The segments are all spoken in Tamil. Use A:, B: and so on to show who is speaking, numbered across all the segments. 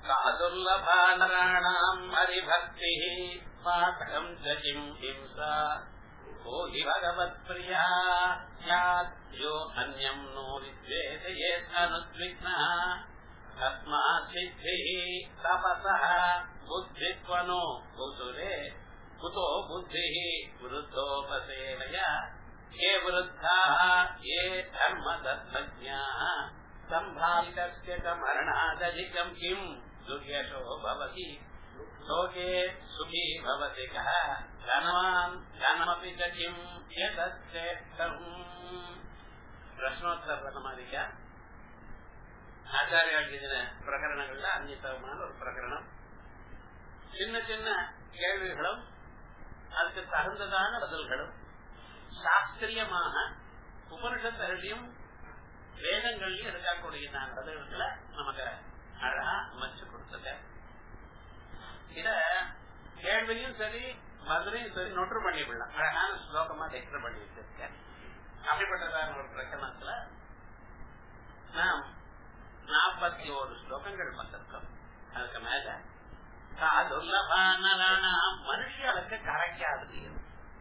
A: कादुर्लभानराणाम् हरिभक्तिः पाठकम् च किम् हिंसा को हि भगवत्प्रिया स्यात् यो अन्यम् नो विद्वेषयेत् तस्मात् सिद्धिः तपसः बुद्धित्वनो कुसुरे कुतो बुद्धिः वृद्धोपसेवय ये वृद्धाः ये धर्मदत्तज्ञाः सम्भावितस्य च मरणादधिकम् किम् दुर्यशो भवति लोके सुखी भवति कः धनवान् धनमपि च किम् यतश्रेष्ठम् பிரஷ்னோத்தர மாதிரிக்கா ஆச்சாரியா எழுதின பிரகரணங்கள்ல அந்நியத்தவமான ஒரு பிரகரணம் சின்ன சின்ன கேள்விகளும் அதுக்கு தகுந்ததான பதில்களும் சாஸ்திரியமாக உபனிஷத்தர்களையும் வேதங்கள்லயும் இருக்கக்கூடியதான பதில்களை நமக்கு அழகா அமைச்சு கொடுத்தத இத கேள்வியும் சரி பதிலையும் சரி நொற்று பண்ணிவிடலாம் அழகான ஸ்லோகமா டெக்டர் பண்ணி வச்சிருக்கேன் அப்படிப்பட்டதான ஒரு பிரகரணத்துல நாம் நாற்பத்தி ஒரு ஸ்லோகங்கள் வந்திருக்கோம் அதுக்கு மேல மனுஷனுக்கு கரைக்காதது எது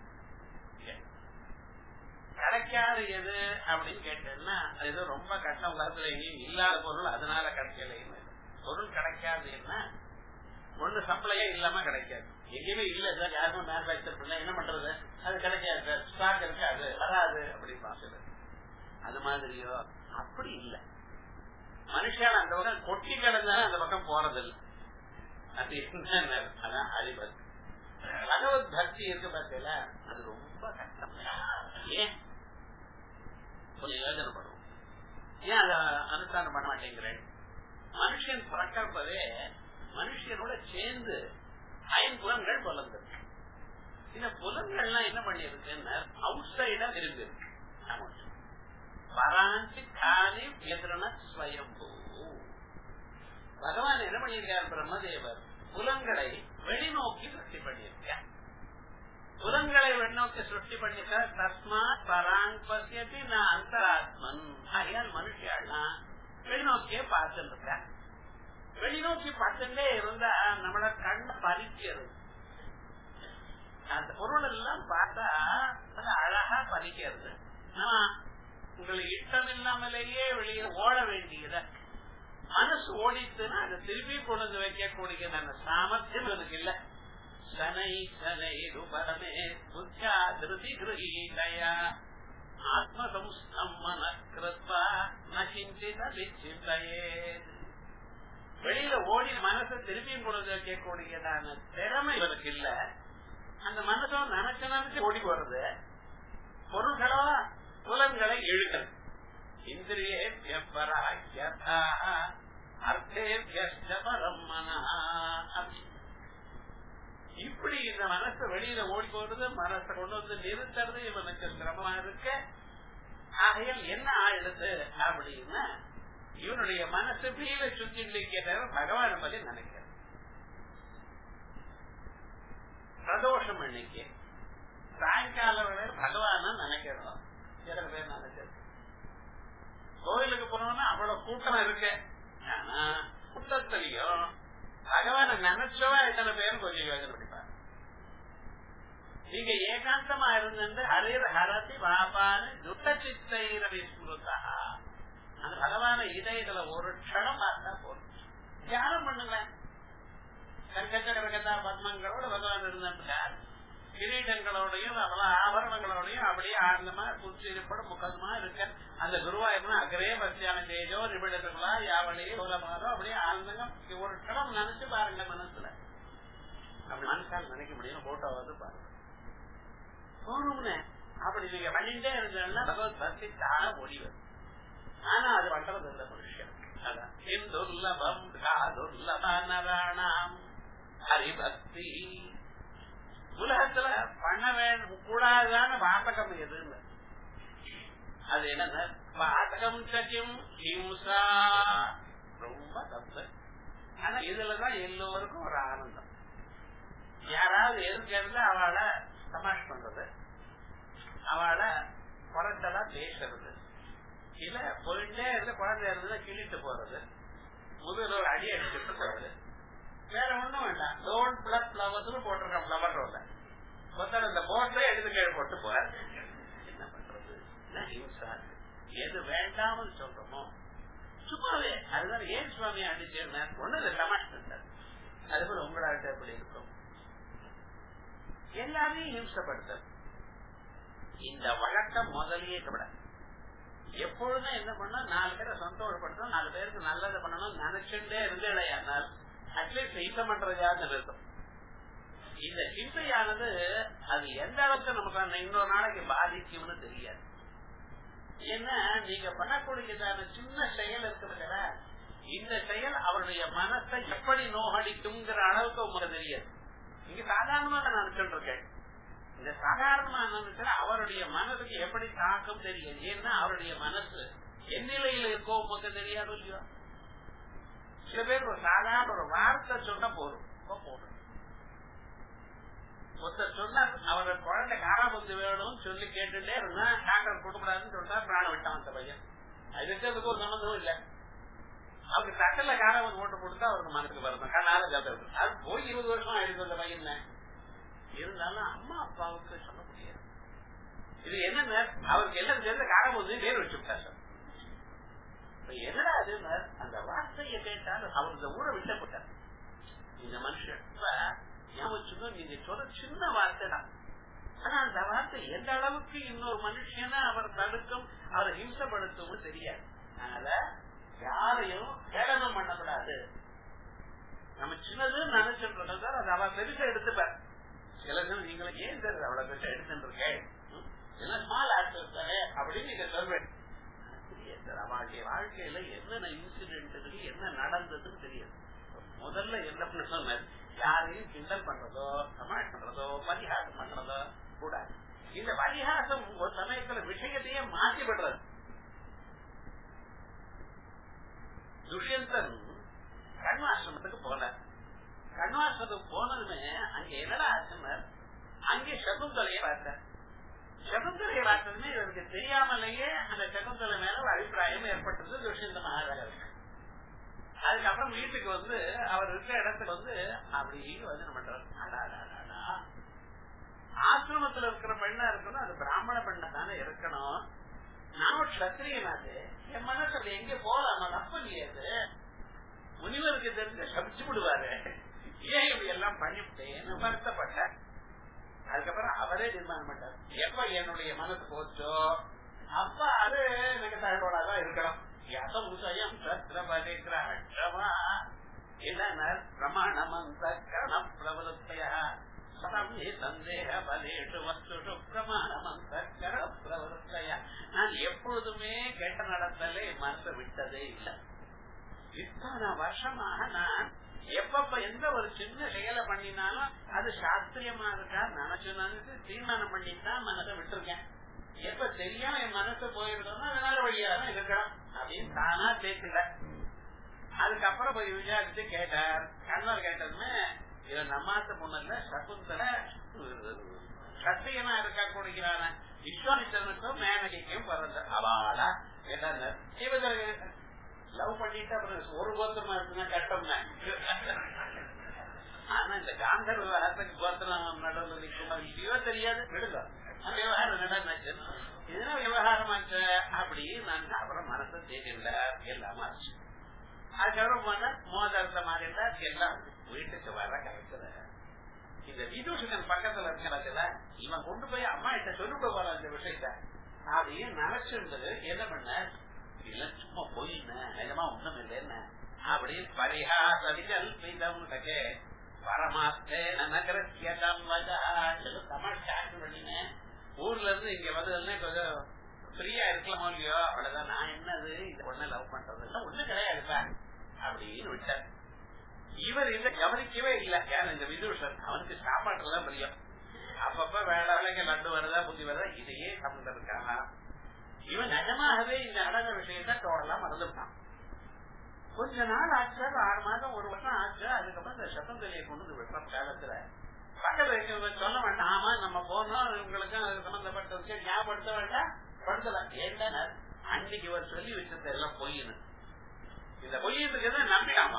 A: கிடைக்காது எது அப்படின்னு கேட்டேன்னா அது ரொம்ப கஷ்டம் உலகத்துல எங்கேயும் இல்லாத பொருள் அதனால கிடைக்கலைன்னு பொருள் கிடைக்காது என்ன ஒண்ணு சப்ளையே இல்லாம கிடைக்காது எங்கேயுமே இல்ல சார் யாருமே மேனுபேக்சர் பண்ணல என்ன பண்றது அது கிடைக்காது சார் ஸ்டாக் இருக்காது வராது அப்படின்னு பாக்குறது அது மாதிரியோ அப்படி இல்ல மனுஷன் அந்த பக்கம் கொட்டி கிடந்தாலும் அந்த பக்கம் போறதில்லை அது என்ன அதான் அறிவது பகவத் பக்தி இருக்கு பார்த்தீங்களா அது ரொம்ப கஷ்டம் ஏன் கொஞ்சம் யோஜனை பண்ணுவோம் ஏன் அதை அனுஷ்டானம் பண்ண மாட்டேங்கிறேன் மனுஷன் பிறக்கப்பவே மனுஷனோட சேர்ந்து ஐம்புலன்கள் புலந்திருக்கு இந்த புலன்கள்லாம் என்ன பண்ணிருக்குன்னா அவுட் சைடா இருக்கு பராஞ்சி காலி எதிரன ஸ்வயம்பூ பகவான் என்ன பண்ணியிருக்கார் பிரம்மதேவர் புலன்களை வெளிநோக்கி சிருஷ்டி பண்ணியிருக்கார் புலன்களை வெளிநோக்கி சிருஷ்டி பண்ணிருக்கார் தஸ்மாத் பராங் பசியத்தி நான் அந்தராத்மன் ஆகையால் மனுஷியாள்னா வெளிநோக்கியே பார்த்துட்டு இருக்கார் வெளிநோக்கி பார்த்துட்டே இருந்தா நம்மள கண்ண பறிக்கிறது அந்த பொருள் எல்லாம் பார்த்தா அது அழகா பறிக்கிறது ஆனா உங்களுக்கு இஷ்டம் இல்லாமலேயே வெளியே ஓட வேண்டியத மனசு ஓடிச்சுன்னா அதை திருப்பி கொண்டு வைக்கக்கூடிய அந்த சாமர்த்தியம் அதுக்கு இல்ல சனை சனை ரூபமே புத்தியா திருதி கிரகீதயா ஆத்மசம்ஸ்தம் மனக்கிருத்வா நகிஞ்சித விச்சிந்தையே வெளியில ஓடி மனசை திருப்பியும் கொண்டு வைக்கக்கூடியதான திறமை இவருக்கு இல்ல அந்த மனசும் நினைச்ச நினைச்சு ஓடி வருது பொருள்களோ புலன்களை இழுக்கிறது இந்திரியே இப்படி இந்த மனசை வெளியில ஓடி போறது மனசை கொண்டு வந்து நிறுத்துறது இவனுக்கு சிரமமா இருக்க ஆகையால் என்ன ஆயிடுது அப்படின்னா இவனுடைய மனசு வெளியில சுத்திட்டு இருக்கிற பகவான பத்தி நினைக்கிறது பிரதோஷம் அன்னைக்கு சாயங்கால வேலை பகவான நினைக்கிறோம் சில பேர் நினைக்கிறது கோயிலுக்கு போனோம்னா அவ்வளவு கூட்டம் இருக்கு ஆனா கூட்டத்திலையும் பகவான நினைச்சவா எத்தனை பேரும் கொஞ்சம் யோசனை பண்ணிப்பாங்க நீங்க ஏகாந்தமா இருந்து ஹரிர் ஹரதி பாபான துட்ட சித்தைர விஸ்மிருதா அந்த பகவான இதயத்துல ஒரு க்ஷணம் பார்த்தா போதும் தியானம் பண்ணுங்களேன் கற்கச்சட பத்மங்களோட பகவான் இருந்தார் கிரீடங்களோடையும் அவ்வளவு ஆபரணங்களோடையும் அப்படியே ஆனந்தமா குச்சி இருப்படும் முகமா இருக்க அந்த குருவாயூர்னா அக்கரே பக்தியான தேஜோ நிபிடங்களா யாவனையும் சூலமாரோ அப்படியே ஆனந்தம் ஒரு க்ஷணம் நினைச்சு பாருங்க மனசுல அப்படி மனசால் நினைக்க முடியும் போட்டோவாவது பாருங்க போகணும்னு அப்படி நீங்க பண்ணிட்டே இருந்தீங்கன்னா பகவத் பக்தி தான முடிவது ஆனா அது பண்றது இல்ல மனுஷன் அதான் துர்லபம் துர்லபானராணாம் ஹரிபக்தி உலகத்துல பண்ண வேண்டும் கூடாதான பாத்தகம் எதுன்னு அது என்ன பாத்தகம் சக்கியம் ஹிம்சா ரொம்ப தப்பு ஆனா இதுலதான் எல்லோருக்கும் ஒரு ஆனந்தம் யாராவது எதுக்கு அவளை சமாஷ் பண்றது அவளை குறைச்சலா பேசுறது இல்ல போயிட்டே இருந்து குழந்தை இருந்தது கிழிட்டு போறது முதல்ல ஒரு அடி அடிச்சுட்டு போறது வேற ஒண்ணும் வேண்டாம் டோன்ட் பிளஸ் பிளவர்ஸ் போட்டிருக்கேன் பிளவர் ரோல ஒருத்தர் அந்த போர்ட்ல எடுத்து கீழே போட்டு போறார் என்ன பண்றது என்ன ஹிம்சா இருக்கு. எது வேண்டாம்னு சொல்றோமோ சும்மாவே அதுதான் ஏன் சுவாமி அடிச்சேன்னா ஒண்ணு இல்லை தமாஷ் இருந்தார் அது போல உங்களாட்ட எப்படி இருக்கும் எல்லாரையும் ஹிம்சப்படுத்த இந்த வழக்கம் முதலியே கூட எப்பொழுதும் என்ன பண்ணா நாலு பேரை சந்தோஷப்படுத்தணும் நாலு பேருக்கு நல்லது பண்ணணும் நினைச்சுட்டே இருந்தேடையானால் அட்லீஸ்ட் ஹிம்சை பண்றதையாவது இருக்கும் இந்த ஹிம்சையானது அது எந்த அளவுக்கு நமக்கு இன்னொரு நாளைக்கு பாதிக்கும்னு தெரியாது ஏன்னா நீங்க பண்ணக்கூடியதான சின்ன செயல் இருக்கிறதுல இந்த செயல் அவருடைய மனசை எப்படி நோகடிக்குங்கிற அளவுக்கு உங்களுக்கு தெரியாது நீங்க சாதாரணமா நான் நினைச்சுட்டு இருக்கேன் இந்த சாதாரணமா நினைச்சா அவருடைய மனசுக்கு எப்படி தாக்கம் தெரியாது ஏன்னா அவருடைய மனசு என் நிலையில இருக்கோ உங்களுக்கு தெரியாது இல்லையோ சில பேர் ஒரு சாதாரண ஒரு வார்த்தை சொன்னா போதும் இப்ப போதும் ஒருத்தர் சொன்னார் அவரோட குழந்தை காராபத்து வேணும்னு சொல்லி கேட்டுட்டே இருந்தா டாக்டர் கொடுக்கூடாதுன்னு சொல்லிட்டா பிராணம் விட்டான் அந்த பையன் அது இருக்கிறதுக்கு ஒரு சம்பந்தமும் இல்ல அவருக்கு தட்டல காராபத்து போட்டு கொடுத்தா அவருக்கு மனசுக்கு வரணும் கண்ணால ஜாதகம் அது போய் இருபது வருஷம் ஆயிடுச்சு அந்த பையன் இருந்தாலும் அம்மா அப்பாவுக்கு சொல்ல முடியாது இது என்னன்னா அவருக்கு எல்லாம் சேர்ந்து காராபத்து பேர் வச்சு விட்டார் சார் இப்ப என்னடா அது அந்த வார்த்தையை கேட்டால் அவர் இந்த ஊரை விட்டப்பட்டார் இந்த மனுஷன் ஞாபகம் நீங்க சொல்ற சின்ன வார்த்தை தான் ஆனா அந்த வார்த்தை எந்த அளவுக்கு இன்னொரு மனுஷனை அவர் தடுக்கும் அவரை ஹிம்சப்படுத்தும் தெரியாது அதனால யாரையும் கேடனம் பண்ணக்கூடாது நம்ம சின்னது நினைச்சுட்டு சார் அது அவ பெருசா எடுத்துப்பார் சில நேரம் நீங்களும் ஏன் சார் அவ்வளவு பெருசா எடுத்துட்டு இருக்கேன் என்ன ஸ்மால் ஆக்டர் தானே அப்படின்னு நீங்க சொல்வேன் சார் அவளுடைய வாழ்க்கையில என்னென்ன இன்சிடென்ட் இருக்கு என்ன நடந்ததுன்னு தெரியாது முதல்ல என்ன பண்ண சொன்னார் யாரையும் கிண்டல் பண்றதோ சமாளி பண்றதோ பரிகாசம் பண்றதோ கூடாது இந்த பரிகாசம் ஒரு சமயத்துல விஷயத்தையே மாற்றி விடுறது துஷ்யந்தன் கண்வாசிரமத்துக்கு போன கண்வாசிரமத்துக்கு போனதுமே அங்க என்னடா ஆச்சுன்னா அங்கே சகுந்தலையை பார்த்தார் சகுந்தலையை பார்த்ததுமே இவருக்கு தெரியாமலேயே அந்த சகுந்தலை மேல ஒரு அபிப்பிராயம் ஏற்பட்டது துஷ்யந்த மகாராஜருக்கு அதுக்கப்புறம் வீட்டுக்கு வந்து அவர் இருக்கிற இடத்துக்கு வந்து அப்படி வதனம் பண்றாரு ஆசிரமத்துல இருக்கிற பெண்ணா இருக்கணும் அது பிராமண பெண்ணா தானே இருக்கணும் நாம கத்திரியனாது என் மனசு அது எங்க போலாமா தப்பு இல்லையாது முனிவருக்கு தெரிஞ்ச சபிச்சு விடுவாரு ஏன் இப்படி எல்லாம் பண்ணிவிட்டேன்னு வருத்தப்பட்ட அதுக்கப்புறம் அவரே தீர்மானம் பண்ணார் எப்ப என்னுடைய மனசு போச்சோ அப்ப அது எனக்கு தகவலாதான் இருக்கணும் யசமுசயம் சத்ரபரிகிரமா என்ன பிரமாணமந்த கரண பிரவருத்தையா சதமே சந்தேக பலேஷு வஸ்துஷு பிரமாணமந்த கர பிரவருத்தையா நான் எப்பொழுதுமே கெட்ட நடத்தலே மனசு விட்டதே இல்லை இத்தனை வருஷமாக நான் எப்பப்ப எந்த ஒரு சின்ன செயலை பண்ணினாலும் அது சாஸ்திரியமா இருக்கா நினைச்சு நினைச்சு தீர்மானம் பண்ணித்தான் மனசை விட்டுருக்கேன் எப்ப தெரியாம என் மனசு போயிருக்கோமோ அதனால வழியா தான் இருக்கணும் அப்படின்னு தானா சேர்த்துல அதுக்கப்புறம் போய் விசாரிச்சு கேட்டார் கண்ணர் கேட்டதுமே இது நம்மாத்த பொண்ணு சகுந்தல சத்தியமா இருக்க கூடியதான விஸ்வாமித்திரனுக்கும் மேனகிக்கும் பிறந்த அவாடா என்ன இவங்க லவ் பண்ணிட்டு அப்புறம் ஒரு கோத்திரமா இருக்குன்னா கட்டம்னா ஆனா இந்த காந்தர் விவகாரத்துக்கு கோத்திரம் நடுவில் நிற்குமா இல்லையோ தெரியாது விடுங்க விவகாரம் நடந்தாச்சு இதுனா விவகாரமாச்சு அப்படி நான் அப்புறம் மனசை தெரியல எல்லாமே ஆச்சு அதுக்கப்புறம் போனா மோதிரத்தை மாறிட்டா எல்லாம் வீட்டுக்கு வர கிடைக்கல இந்த விதூஷகன் பக்கத்துல இருக்கிறதுல இவன் கொண்டு போய் அம்மா கிட்ட சொல்லிட்டு போற இந்த விஷயத்த அதையும் நினைச்சிருந்தது என்ன பண்ண இல்ல சும்மா போயின்னு நிஜமா ஒண்ணும் இல்லைன்னு அப்படின்னு பரிகாசவிகள் பீதம் பரமாத்தே நகரத்தியம் தமிழ் ஸ்டார்ட் பண்ணினேன் ஊர்ல இருந்து இங்க வந்ததுன்னா கொஞ்சம் ஃப்ரீயா இருக்கலாமோ இல்லையோ அவ்வளவுதான் நான் என்னது இது ஒண்ணு லவ் பண்றது இல்ல ஒண்ணு கிடையாதுப்பா அப்படின்னு விட்டார் இவர் இந்த கவனிக்கவே இல்ல யார் இந்த விதூஷன் அவனுக்கு சாப்பாட்டுலாம் பிரியம் அப்பப்ப வேலை வேலைக்கு லட்டு வருதா புத்தி வருதா இதையே சம்பந்தம் இருக்காங்க இவன் நிஜமாகவே இந்த நடந்த விஷயத்த டோடலா மறந்துட்டான் கொஞ்ச நாள் ஆச்சு ஆறு மாதம் ஒரு வருஷம் ஆச்சு அதுக்கப்புறம் இந்த சத்தந்தலையை கொண்டு வந்து விடுற காலத்துல பக்கத்துல இருக்கிறவங்க சொல்ல வேண்டாம் ஆமா நம்ம போனோம் உங்களுக்கு அது சம்பந்தப்பட்ட ஞாபகப்படுத்த வேண்டாம் படுத்தல ஏன்டா அன்னைக்கு இவர் சொல்லி வச்சது எல்லாம் பொய்னு இந்த பொய்யத்துக்கு நம்பிடாமா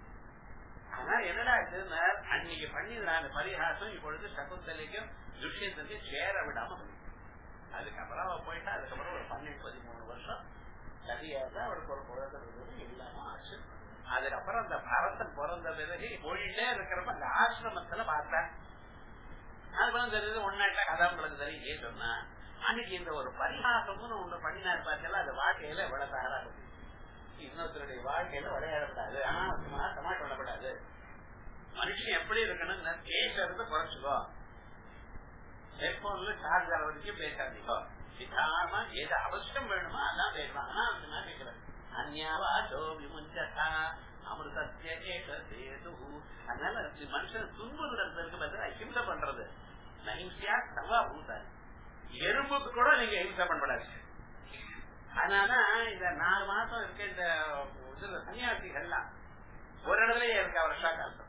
A: ஆனா என்னடா இதுன்னா அன்னைக்கு பண்ணிடுறாங்க பரிகாசம் இப்பொழுது சகுந்தலைக்கும் துஷ்யத்துக்கும் சேர விடாம பண்ணி அதுக்கப்புறம் அவ போயிட்டா அதுக்கப்புறம் ஒரு பன்னெண்டு பதிமூணு வருஷம் சரியாக அவளுக்கு ஒரு குழந்தை இருந்தது இல்லாம ஆச்சு அதுக்கப்புறம் அந்த பரத்தன் பிறந்த பிறகு போயிட்டே இருக்கிறப்ப அந்த ஆசிரமத்துல பார்த்தேன் அதுக்கப்புறம் தெரிஞ்சது ஒன்னாட்ட கதாம்பளுக்கு தெரியும் ஏன் சொன்னா அன்னைக்கு இந்த ஒரு பரிகாசம்னு ஒண்ணு பண்ணினார் பார்த்தல அது வாழ்க்கையில எவ்வளவு தகராறு இன்னொருத்தருடைய வாழ்க்கையில விளையாடப்படாது அனாவசியமா சமாளி பண்ணப்படாது மனுஷன் எப்படி இருக்கணும்னு பேசுறது குறைச்சுக்கோ செல்போன்ல சார்ஜ் ஆகிற வரைக்கும் பேசாதீங்கோ நிதானமா எது அவசியம் வேணுமோ அதான் பேசலாம் அனாவசியமா பேசுறது அந்யாவாசோ விமுஞ்சா அமிர்தத்திய ஏகதேது அதனால மனுஷன் துன்புறதுக்கு பதில் அஹிம்சை பண்றது நஹிம்சையா சவா பூசாரி எறும்புக்கு கூட நீங்க ஹிம்சை பண்ணப்படாது அதனால இந்த நாலு மாசம் இருக்க இந்த இதுல சன்னியாசிகள்லாம் ஒரு இடத்துலயே இருக்க வருஷா காலம்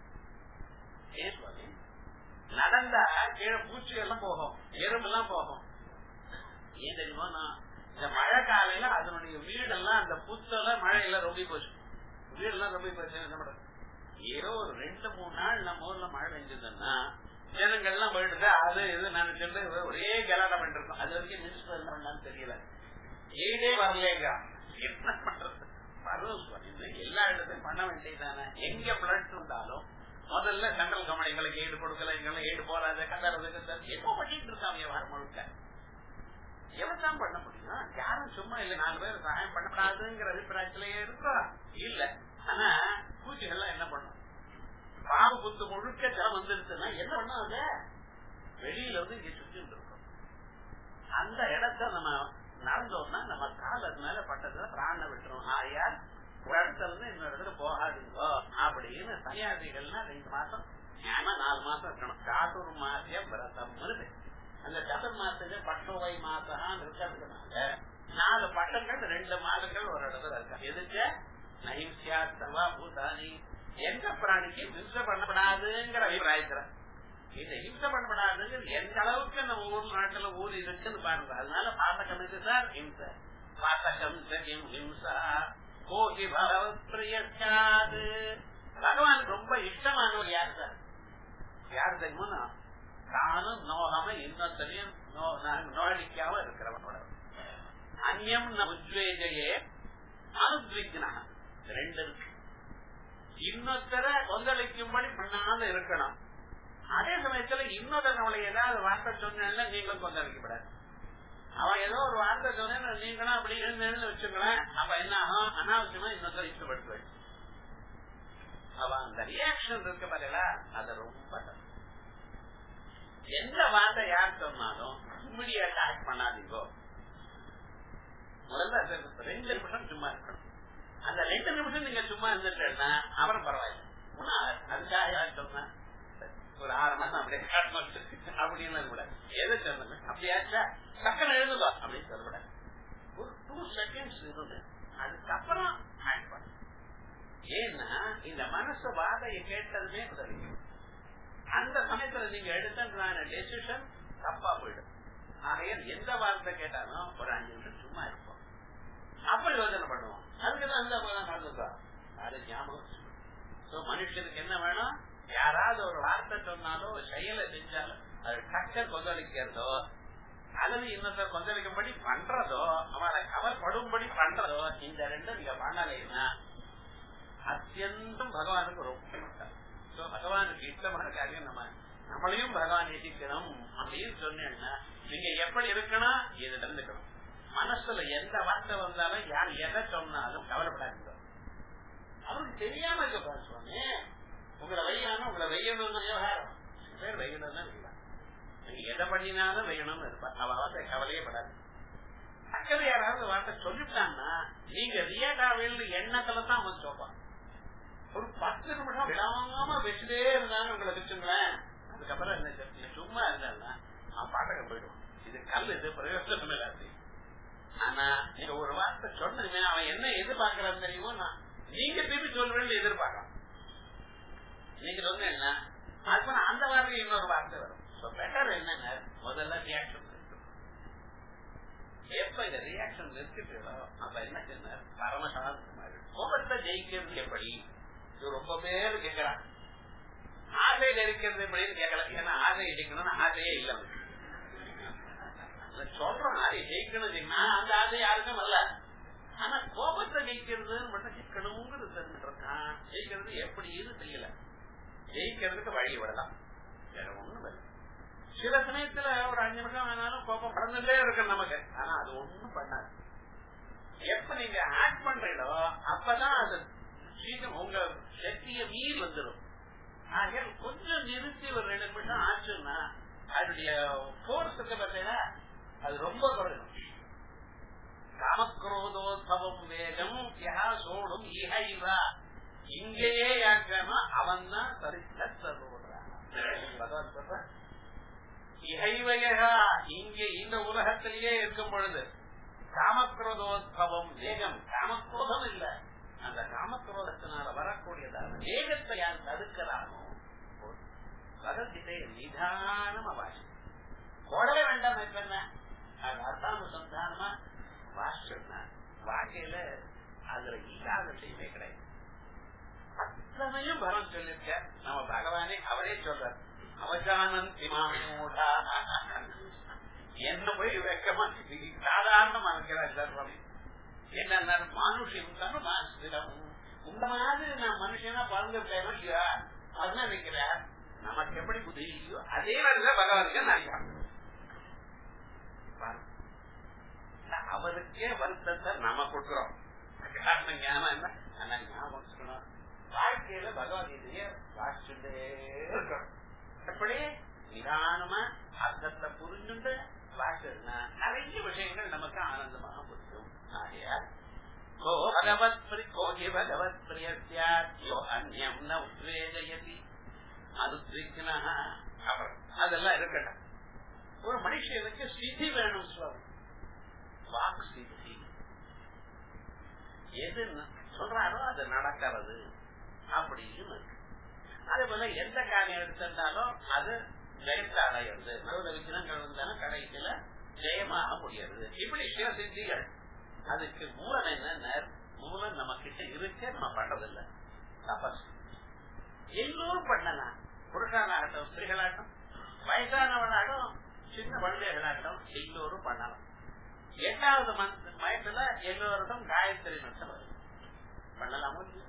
A: ஏன் சுவாமி நடந்தா கீழே பூச்சி எல்லாம் போகும் எறும்பு எல்லாம் போகும் ஏன் தெரியுமா நான் இந்த மழை காலையில அதனுடைய வீடெல்லாம் அந்த புத்தெல்லாம் மழையில ரொம்பி போச்சு வீடெல்லாம் ரொம்பி போச்சு என்ன பண்றது ஏதோ ஒரு ரெண்டு மூணு நாள் நம்ம ஊர்ல மழை பெஞ்சதுன்னா ஜனங்கள்லாம் போயிட்டு அது இது நினைச்சிட்டு ஒரே கலாட்டம் பண்ணிட்டு இருக்கோம் அது வரைக்கும் மினிஸ்டர் என்ன பண்ணான்னு தெரியல ஏடே வரலேங்க என்ன பண்றது வரும் எல்லா இடத்தையும் பண்ண வேண்டியதானே எங்க பிளட் இருந்தாலும் முதல்ல சென்ட்ரல் கம்பெனிகளுக்கு ஈடு கொடுக்கல எங்களை ஈடு போறாத கதறதுக்கு எப்போ பண்ணிட்டு இருக்காங்க வாரம் முழுக்க எவன்தான் பண்ண முடியும் யாரும் சும்மா இல்ல நாலு பேர் சகாயம் பண்ணக்கூடாதுங்கிற அபிப்பிராயத்திலேயே இருக்கிறோம் இல்ல ஆனா பூச்சிகள்லாம் என்ன பண்ணும் பாம்பு புத்து முழுக்க ஜலம் வந்துருச்சுன்னா என்ன பண்ணும் அது வெளியில வந்து இங்க சுத்தி இருக்கும் அந்த இடத்த நம்ம நடந்தோம்னா நம்ம காலத்து மேல பட்டதுல பிராண விட்டுரும் ஆயால் ஒரு இடத்துல இருந்து இன்னொரு இடத்துல போகாதுங்கோ அப்படின்னு சன்னியாசிகள்னா ரெண்டு மாசம் ஏன்னா நாலு மாசம் இருக்கணும் சாதுர் மாசியம் விரதம் அந்த சதுர் மாசத்துக்கு பட்டோவை மாசம் இருக்கிறதுனால நாலு பட்டங்கள் ரெண்டு மாதங்கள் ஒரு இடத்துல இருக்கு எதுக்கு நைம்சியா சவா பூதானி எந்த பிராணிக்கு ஹிம்சை பண்ணப்படாதுங்கிற அபிப்பிராயத்துல இந்த ஹிம்சை பண்ணப்படாதுங்கிறது எந்த அளவுக்கு நம்ம ஊர் நாட்டுல ஊர் இருக்குன்னு பாருங்க அதனால பாத்தகம் இதுதான் ஹிம்சை பாத்தகம் சகிம் ஹிம்சா கோகி பகவத் பிரியாது பகவானுக்கு ரொம்ப இஷ்டமானவர் யார் சார் யார் தெரியுமா தானும் நோகாம இன்னொருத்தரையும் நோடிக்காம இருக்கிறவனோட அந்யம் உத்வேஜையே அனுத்விக்னா ரெண்டு இருக்கு இன்னொருத்தர கொந்தளிக்கும்படி பண்ணாம இருக்கணும் அதே சமயத்துல இன்னொரு நம்மளை ஏதாவது வார்த்தை சொன்னா நீங்களும் கொந்தளிக்கப்படாது அவன் ஏதோ ஒரு வார்த்தை சொன்ன நீங்களும் அப்படி எழுந்து வச்சுக்கலாம் அப்ப என்ன ஆகும் அனாவசியமா இன்னொருத்தர் இஷ்டப்படுத்துவேன் அவன் அந்த ரியாக்ஷன் இருக்க பாருங்களா அது ரொம்ப எந்த வார்த்தை யார் சொன்னாலும் இம்மிடியேட்டா ஆக்ட் பண்ணாதீங்கோ முதல்ல ரெண்டு நிமிஷம் சும்மா இருக்கணும் அந்த ரெண்டு நிமிஷம் நீங்க சும்மா இருந்துட்டேன்னா அப்புறம் பரவாயில்ல அதுக்காக யார் சொன்ன ஒரு ஆறு மாசம் அப்படியே அப்படின்னு கூட எது சொன்ன அப்படியாச்சா டக்குன்னு எழுதுதோ அப்படின்னு சொல்லக்கூடாது ஒரு டூ செகண்ட்ஸ் இருந்து அதுக்கப்புறம் ஆக்ட் பண்ண ஏன்னா இந்த மனசு வாதையை கேட்டதுமே உதவி அந்த சமயத்துல நீங்க எடுத்ததான டெசிஷன் தப்பா போயிடும் ஆகையால் எந்த வார்த்தை கேட்டாலும் ஒரு அஞ்சு நிமிஷம் சும்மா இருப்போம் அப்ப யோசனை பண்ணுவோம் அதுக்குதான் அந்த நடந்துக்கோம் அது ஞாபகம் மனுஷனுக்கு என்ன வேணும் யாராவது ஒரு வார்த்தை சொன்னாலோ செயலை செஞ்சாலோ அது டக்க கொந்தளிக்கிறதோ அல்லது இன்னொருத்தர் கொந்தளிக்கும்படி பண்றதோ அவனை கவர்படும்படி பண்றதோ இந்த ரெண்டும் நீங்க பண்ணலைன்னா அத்தியந்தம் பகவானுக்கு ரொம்ப பகவானுக்கு இஷ்டமான காரியம் நம்ம நம்மளையும் பகவான் எதிக்கணும் அப்படின்னு சொன்னேன்னா நீங்க எப்படி இருக்கணும் இது நடந்துக்கணும் மனசுல எந்த வார்த்தை வந்தாலும் யார் எதை சொன்னாலும் கவலைப்படாதீங்க அவருக்கு தெரியாம இருக்க சுவாமி உங்களை வையாம உங்களை வெய்யணும் விவகாரம் பேர் வெய்யணும் தான் இல்லை நீங்க எதை பண்ணினாலும் வெய்யணும்னு இருப்பா அவ வார்த்தை கவலையே படாது அக்கறை யாராவது வார்த்தை சொல்லிட்டாங்கன்னா நீங்க ரியாகாவில் எண்ணத்துல தான் அவன் சொல்வான் ஒரு பத்து நிமிஷம் விடாம வச்சுட்டே இருந்தாலும் உங்களை வச்சுங்களேன் அதுக்கப்புறம் என்ன சும்மா இருந்தாங்கன்னா அவன் பாட்டக போயிடுவான் இது கல் இது பிரயோஜனம் இல்லாது ஆனா நீங்க ஒரு வார்த்தை சொன்னீங்க அவன் என்ன எதிர்பார்க்கறான்னு தெரியுமோ நான் நீங்க திருப்பி சொல்லுவேன்னு எதிர்பார்க்கலாம் நீங்க சொன்ன என்ன அதுக்கு அந்த வார்த்தை இன்னொரு வார்த்தை வரும் பெட்டர் என்னங்க முதல்ல ரியாக்ஷன் எப்ப இந்த ரியாக்ஷன் நிறுத்திட்டோ அப்ப என்ன சொன்னார் பரமசாந்தமாரு கோபத்தை ஜெயிக்கிறது எப்படி இது ரொம்ப பேர் கேட்கிறான் ஆசை ஜெயிக்கிறது எப்படின்னு கேட்கல ஏன்னா ஆசை ஜெயிக்கணும்னு ஆசையே இல்லை சொல்றோம் ஆசை ஜெயிக்கணும் அந்த ஆசை யாருக்கும் வரல ஆனா கோபத்தை ஜெயிக்கிறது மட்டும் ஜெயிக்கணுங்கிறது தெரிஞ்சிருக்கான் ஜெயிக்கிறது எப்படின்னு தெரியல ஜெயிக்கிறதுக்கு வழி விடலாம் வேற ஒண்ணும் இல்லை சில சமயத்துல ஒரு அஞ்சு நிமிஷம் வேணாலும் கோபம் கடந்துட்டே இருக்கு நமக்கு ஆனா அது ஒண்ணும் பண்ணாது எப்ப நீங்க ஆக்ட் பண்றீங்களோ அப்பதான் அது சீக்கிரம் உங்க சக்தியை மீறி வந்துடும் ஆக கொஞ்சம் நிறுத்தி ஒரு ரெண்டு நிமிஷம் ஆச்சுன்னா அதனுடைய போர்ஸ் இருக்கு பார்த்தீங்கன்னா அது ரொம்ப குறையும் காமக்ரோதோத்பவம் வேகம் யா சோடும் இகைவா இங்கேயே யாக்கமா அவன் தான் சரித்த சரோடுறான் பகவான் சொல்ற இகைவயா இங்கே இந்த உலகத்திலேயே இருக்கும் பொழுது காமக்ரோதோத்பவம் வேகம் காமக்ரோதம் இல்ல அந்த காமக்ரோதத்தினால வரக்கூடியதான வேகத்தை யார் தடுக்கிறானோ பகவத்கீதை நிதானமா வாசி போடவே வேண்டாம் இப்ப என்ன அது அர்த்தானுசந்தானமா வாசிச்சோம்னா வாழ்க்கையில அதுல இல்லாத விஷயமே கிடையாது அத்தனையும் வரம் சொல்லிருக்க நம்ம பகவானே அவரே சொல்றார் அவஜானந்தி மாமூடா என்ன போய் வெக்கமா சாதாரணமா இருக்கிறார் சர்வம் என்ன மனுஷன் தனுமாசிரம் இந்த மாதிரி நான் மனுஷனா பறந்துட்டேன் இல்லையா அதுதான் நினைக்கிறேன் நமக்கு எப்படி புத்தி இல்லையோ அதே மாதிரிதான் பகவானுக்கு நான் அவருக்கே வருத்தத்தை நம்ம கொடுக்கிறோம் காரணம் ஞானம் என்ன ஆனா ஞாபகம் வச்சுக்கணும் வாழ்க்கையில பகவத்கீதைய வாசிச்சுட்டே இருக்கணும் எப்படி நிதானமா அர்த்தத்தை புரிஞ்சுட்டு வாசினா நிறைய விஷயங்கள் நமக்கு ஆனந்தமாக புரியும் ஆகையால் கோ பகவத் பிரி கோகி பகவத் பிரியோ அந்நியம் ந உத்வேஜயதி அனுத்ரிக்னா அப்புறம் அதெல்லாம் இருக்கட்டும் ஒரு மனுஷனுக்கு சித்தி வேணும் சுவாமி வாக்கு சித்தி எது சொல்றாரோ அது நடக்கிறது அப்படின்னு அதே போல எந்த காரியம் எடுத்திருந்தாலும் அது ஜெயத்தை அடையிறது நடுவில் விக்கிரங்கள் இருந்தாலும் கடைசியில ஜெயமாக முடியாது இப்படி சில சித்திகள் அதுக்கு மூலம் என்ன மூலம் நம்ம கிட்ட இருக்க நம்ம பண்றதில்லை தபஸ் எல்லோரும் பண்ணலாம் புருஷனாகட்டும் ஸ்திரீகளாகட்டும் வயசானவனாகட்டும் சின்ன குழந்தைகளாகட்டும் எல்லோரும் பண்ணலாம் எட்டாவது மயத்துல எல்லோருக்கும் காயத்ரி மந்திரம் பண்ணலாமோ இல்லையா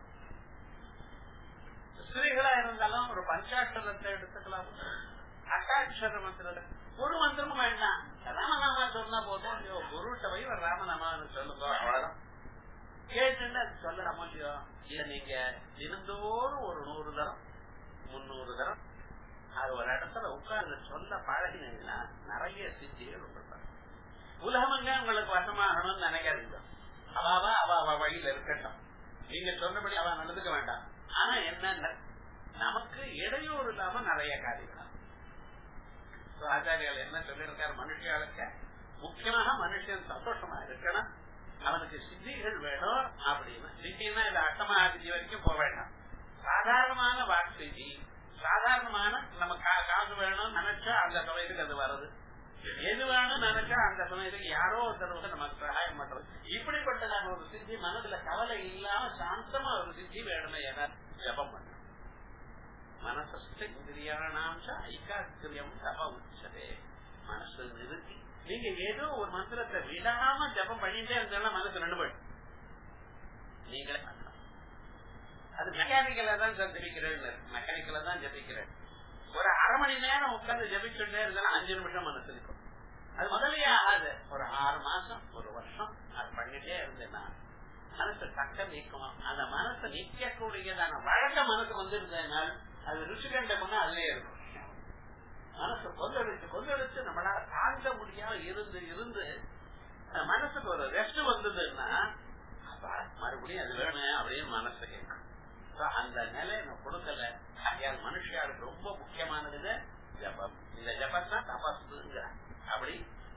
A: ஸ்திரீகளா இருந்தாலும் ஒரு பஞ்சாட்சரத்தை எடுத்துக்கலாம் அட்டாட்சர மந்திரம் ஒரு மந்திரமும் வேண்டாம் ராமநாமா சொன்னா போதும் ஐயோ குருட்ட போய் ஒரு ராமநாமான்னு சொல்லுங்க அவ்வளவுதான் கேட்டு அது சொல்லலாமோ இல்லையோ இல்ல நீங்க தினந்தோறும் ஒரு நூறு தரம் முன்னூறு தரம் அது ஒரு இடத்துல உட்கார்ந்து சொல்ல பழகினீங்கன்னா நிறைய சித்திகள் உங்களுக்கு உலகமங்க உங்களுக்கு வசமாகணும்னு நினைக்காதீங்க அவாவா அவ அவ வழியில இருக்கட்டும் நீங்க சொன்னபடி அவ நடந்துக்க வேண்டாம் ஆனா என்ன நமக்கு இடையூறு இல்லாம நிறைய காரியங்கள் ஆச்சாரியால் என்ன சொல்லியிருக்காரு மனுஷியாளுக்கு முக்கியமாக மனுஷன் சந்தோஷமா இருக்கணும் அவனுக்கு சித்திகள் வேணும் அப்படின்னு சித்தின்னா இந்த அட்டமா ஆதிதி வரைக்கும் போக வேண்டாம் சாதாரணமான வாக்கு சாதாரணமான நம்ம காசு வேணும் நினைச்சா அந்த சமயத்துக்கு அது வருது எது வேணும் நினைச்சா அந்த சமயத்துக்கு யாரோ ஒருத்தர் வந்து நமக்கு சகாயம் பண்றது இப்படிப்பட்டதான ஒரு சித்தி மனதுல கவலை இல்லாம சாந்தமா ஒரு சித்தி வேணுமே என ஜபம் பண்ண மனசஸ்த இந்திரியானாம்ச ஐக்காக்கிரியம் தப உச்சதே மனசு நிறுத்தி நீங்க ஏதோ ஒரு மந்திரத்தை விடாம ஜபம் பண்ணிட்டே இருந்தாலும் மனசு ரெண்டு போயிடும் நீங்களே பண்ணலாம் அது மெக்கானிக்கலா தான் சார் ஜபிக்கிறேன் மெக்கானிக்கலா தான் ஜபிக்கிறேன் ஒரு அரை மணி நேரம் உட்கார்ந்து ஜபிச்சுட்டே இருந்தாலும் அஞ்சு நிமிஷம் மனசு இருக்கும் அது முதலே ஆகாது ஒரு ஆறு மாசம் ஒரு வருஷம் அது பண்ணிட்டே இருந்தேன்னா மனசு தக்க நீக்கும் அந்த மனசு நிக்கக்கூடியதான வழக்க மனசு வந்திருந்ததுனால் அது ருச்சிகண்ட பண்ண அதுலயே இருக்கும் மனசு கொந்தளிச்சு கொந்தளிச்சு நம்மளால தாங்க முடியாம இருந்து இருந்து மனசுக்கு ஒரு ரெஸ்ட் வந்ததுன்னா மறுபடியும் அது வேணும் அப்படின்னு மனசு கேட்கும் அந்த நிலை நான் கொடுக்கல ஆகையால் மனுஷியாருக்கு ரொம்ப முக்கியமானது ஜபம் இந்த ஜபம் தான் தபஸ்ங்கிற அப்படி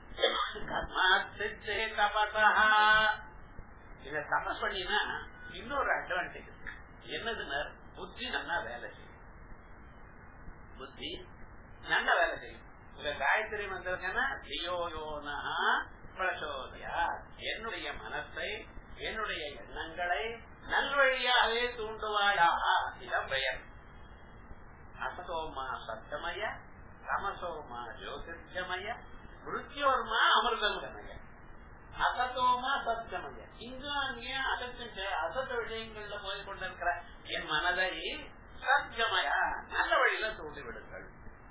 A: இத தபஸ் பண்ணினா இன்னொரு அட்வான்டேஜ் இருக்கு என்னதுன்னா புத்தி நல்லா வேலை செய்யும் புத்தி நல்ல வேலை செய்யும் இந்த காயத்ரி மந்திரம்னா தியோயோனா பிரச்சோதயா என்னுடைய மனசை என்னுடைய எண்ணங்களை நல்வழியாகவே தூண்டுவாயாக இடம் பெயர் அசதோமா சத்தமய தமசோமா ஜோதிர்கமய மிருத்யோர்மா அமிர்தங்கமய அசத்தோமா சத்தமய இங்கும் அங்கேயும் அசத்து அசத்த விஷயங்கள்ல போய் கொண்டிருக்கிற என் மனதை சத்கமய நல்ல வழியில தூண்டி விடுங்கள்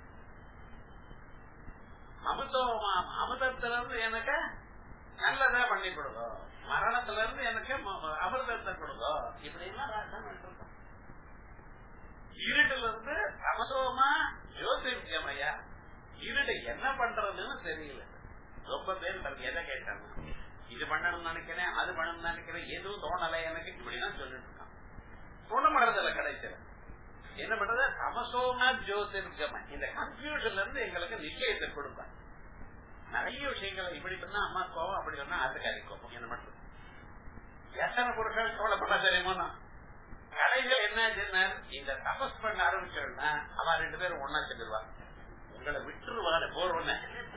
A: அமிர்தோமா அமிர்தத்திலிருந்து எனக்கு நல்லதா பண்ணி கொடுங்க மரணத்துல இருந்து எனக்கு அமிர்தத்தை கொடுங்க இப்படி எல்லாம் ராசம் இருட்டுல இருந்து தமசோமா ஜோதிர்கமயா இருடு என்ன பண்றதுன்னு தெரியல ரொம்ப பேர் எதை கேட்டாங்க இது பண்ணணும்னு நினைக்கிறேன் அது பண்ணணும்னு நினைக்கிறேன் எதுவும் தோணலை எனக்கு இப்படிதான் சொல்லிட்டு இருக்கான் குணமடைறதுல கிடைச்சல என்ன பண்றது தமசோமா ஜோதிர்கம இந்த கன்ஃபியூஷன்ல இருந்து எங்களுக்கு நிச்சயத்தை கொடுப்பாங்க நிறைய விஷயங்களை இப்படி பண்ணா அம்மா கோவம் அப்படி சொன்னா ஆத்துக்காரி கோபம் என்ன பண்றது எத்தனை பொருட்கள் கவலைப்பட தெரியுமா கடைகள் என்ன இந்த தபஸ் பண்ண ஆரம்பிச்சோம்னா அவ ரெண்டு பேரும் ஒன்னா செல்லுவாங்க உங்களை விட்டுருவாரு போறோன்னு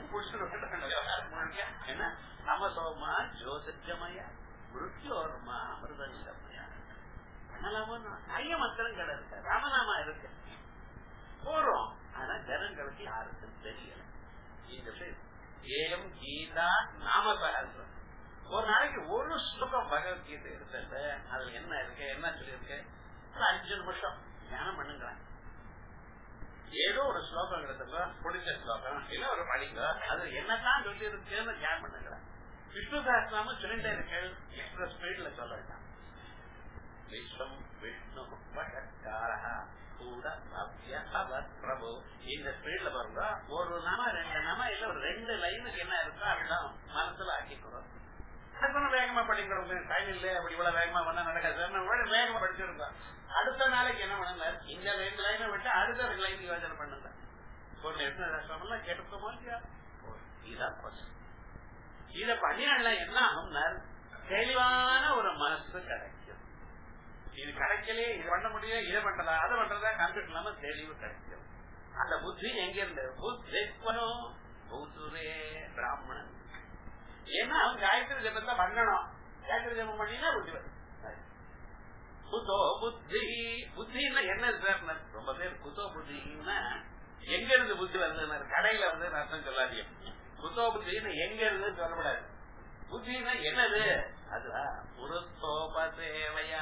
A: என்ன தமசோமா ஜோதிர்கமயா மிருத்யோர்மா அமிர்தங்கமயா பண்ணலாமா நிறைய மந்திரம் இருக்கு ராமநாமா இருக்கு போறோம் ஆனா ஜனங்களுக்கு யாருக்கும் தெரியல இந்த ஏம் கீதா நாமசகசம் ஒரு நாளைக்கு ஒரு ஸ்லோகம் பகவத்கீதை எடுத்தது அதுல என்ன இருக்கு என்ன சொல்லியிருக்கு ஒரு அஞ்சு நிமிஷம் தியானம் பண்ணுங்களேன் ஏதோ ஒரு ஸ்லோகம் எடுத்துங்க பிடிச்ச ஸ்லோகம் இல்ல ஒரு படிங்க அது என்னதான் சொல்லி இருக்குன்னு தியானம் பண்ணுங்களேன் விஷ்ணு சாஸ்திராம சொல்லிட்டே இருக்கு எக்ஸ்பிரஸ் ஸ்பீட்ல சொல்ல வேண்டாம் விஸ்வம் விஷ்ணு பட்டக்காரா கூட பிரபு இந்த ஸ்பீட்ல பாருங்க ஒரு நாம ரெண்டு நாம இல்ல ஒரு ரெண்டு லைனுக்கு என்ன இருக்கோ அதுதான் மனசுல ஆக்கிக்கிறோம் அதுக்கு வேகமா படிக்கிறோம் டைம் இல்ல அப்படி இவ்வளவு வேகமா பண்ணா நடக்காது வேகமா படிச்சிருக்கோம் அடுத்த நாளைக்கு என்ன பண்ணுங்க இந்த ரெண்டு லைனை விட்டு அடுத்த ரெண்டு லைன் யோஜனை பண்ணுங்க ஒரு எல்லாம் கேட்டுக்கோமோ இல்லையா இதான் இத பண்ணியால என்ன ஆகும்னா தெளிவான ஒரு மனசு கிடைக்கும் இது கிடைக்கலையே இது பண்ண முடியல இதை பண்றதா அதை பண்றதா கம்ப்யூட்டர் இல்லாம தெளிவு கிடைக்கும் அந்த புத்தி எங்க இருந்து புத்தேஸ்வரம் பூசுரே பிராமணன் ஏன்னா அவன் காயத்ரி ஜபத்தை பண்ணணும் காயத்ரி ஜபம் பண்ணினா புத்தி வரும் குதோ புத்தி புத்தின்னா என்ன சார் ரொம்ப பேர் குதோ புத்தின்னா எங்க இருந்து புத்தி வருது கடையில வந்து அர்த்தம் சொல்லாதீங்க குதோ புத்தின்னு எங்க இருந்து சொல்லக்கூடாது புத்தினா என்னது அதுதான் புருத்தோபதேவையா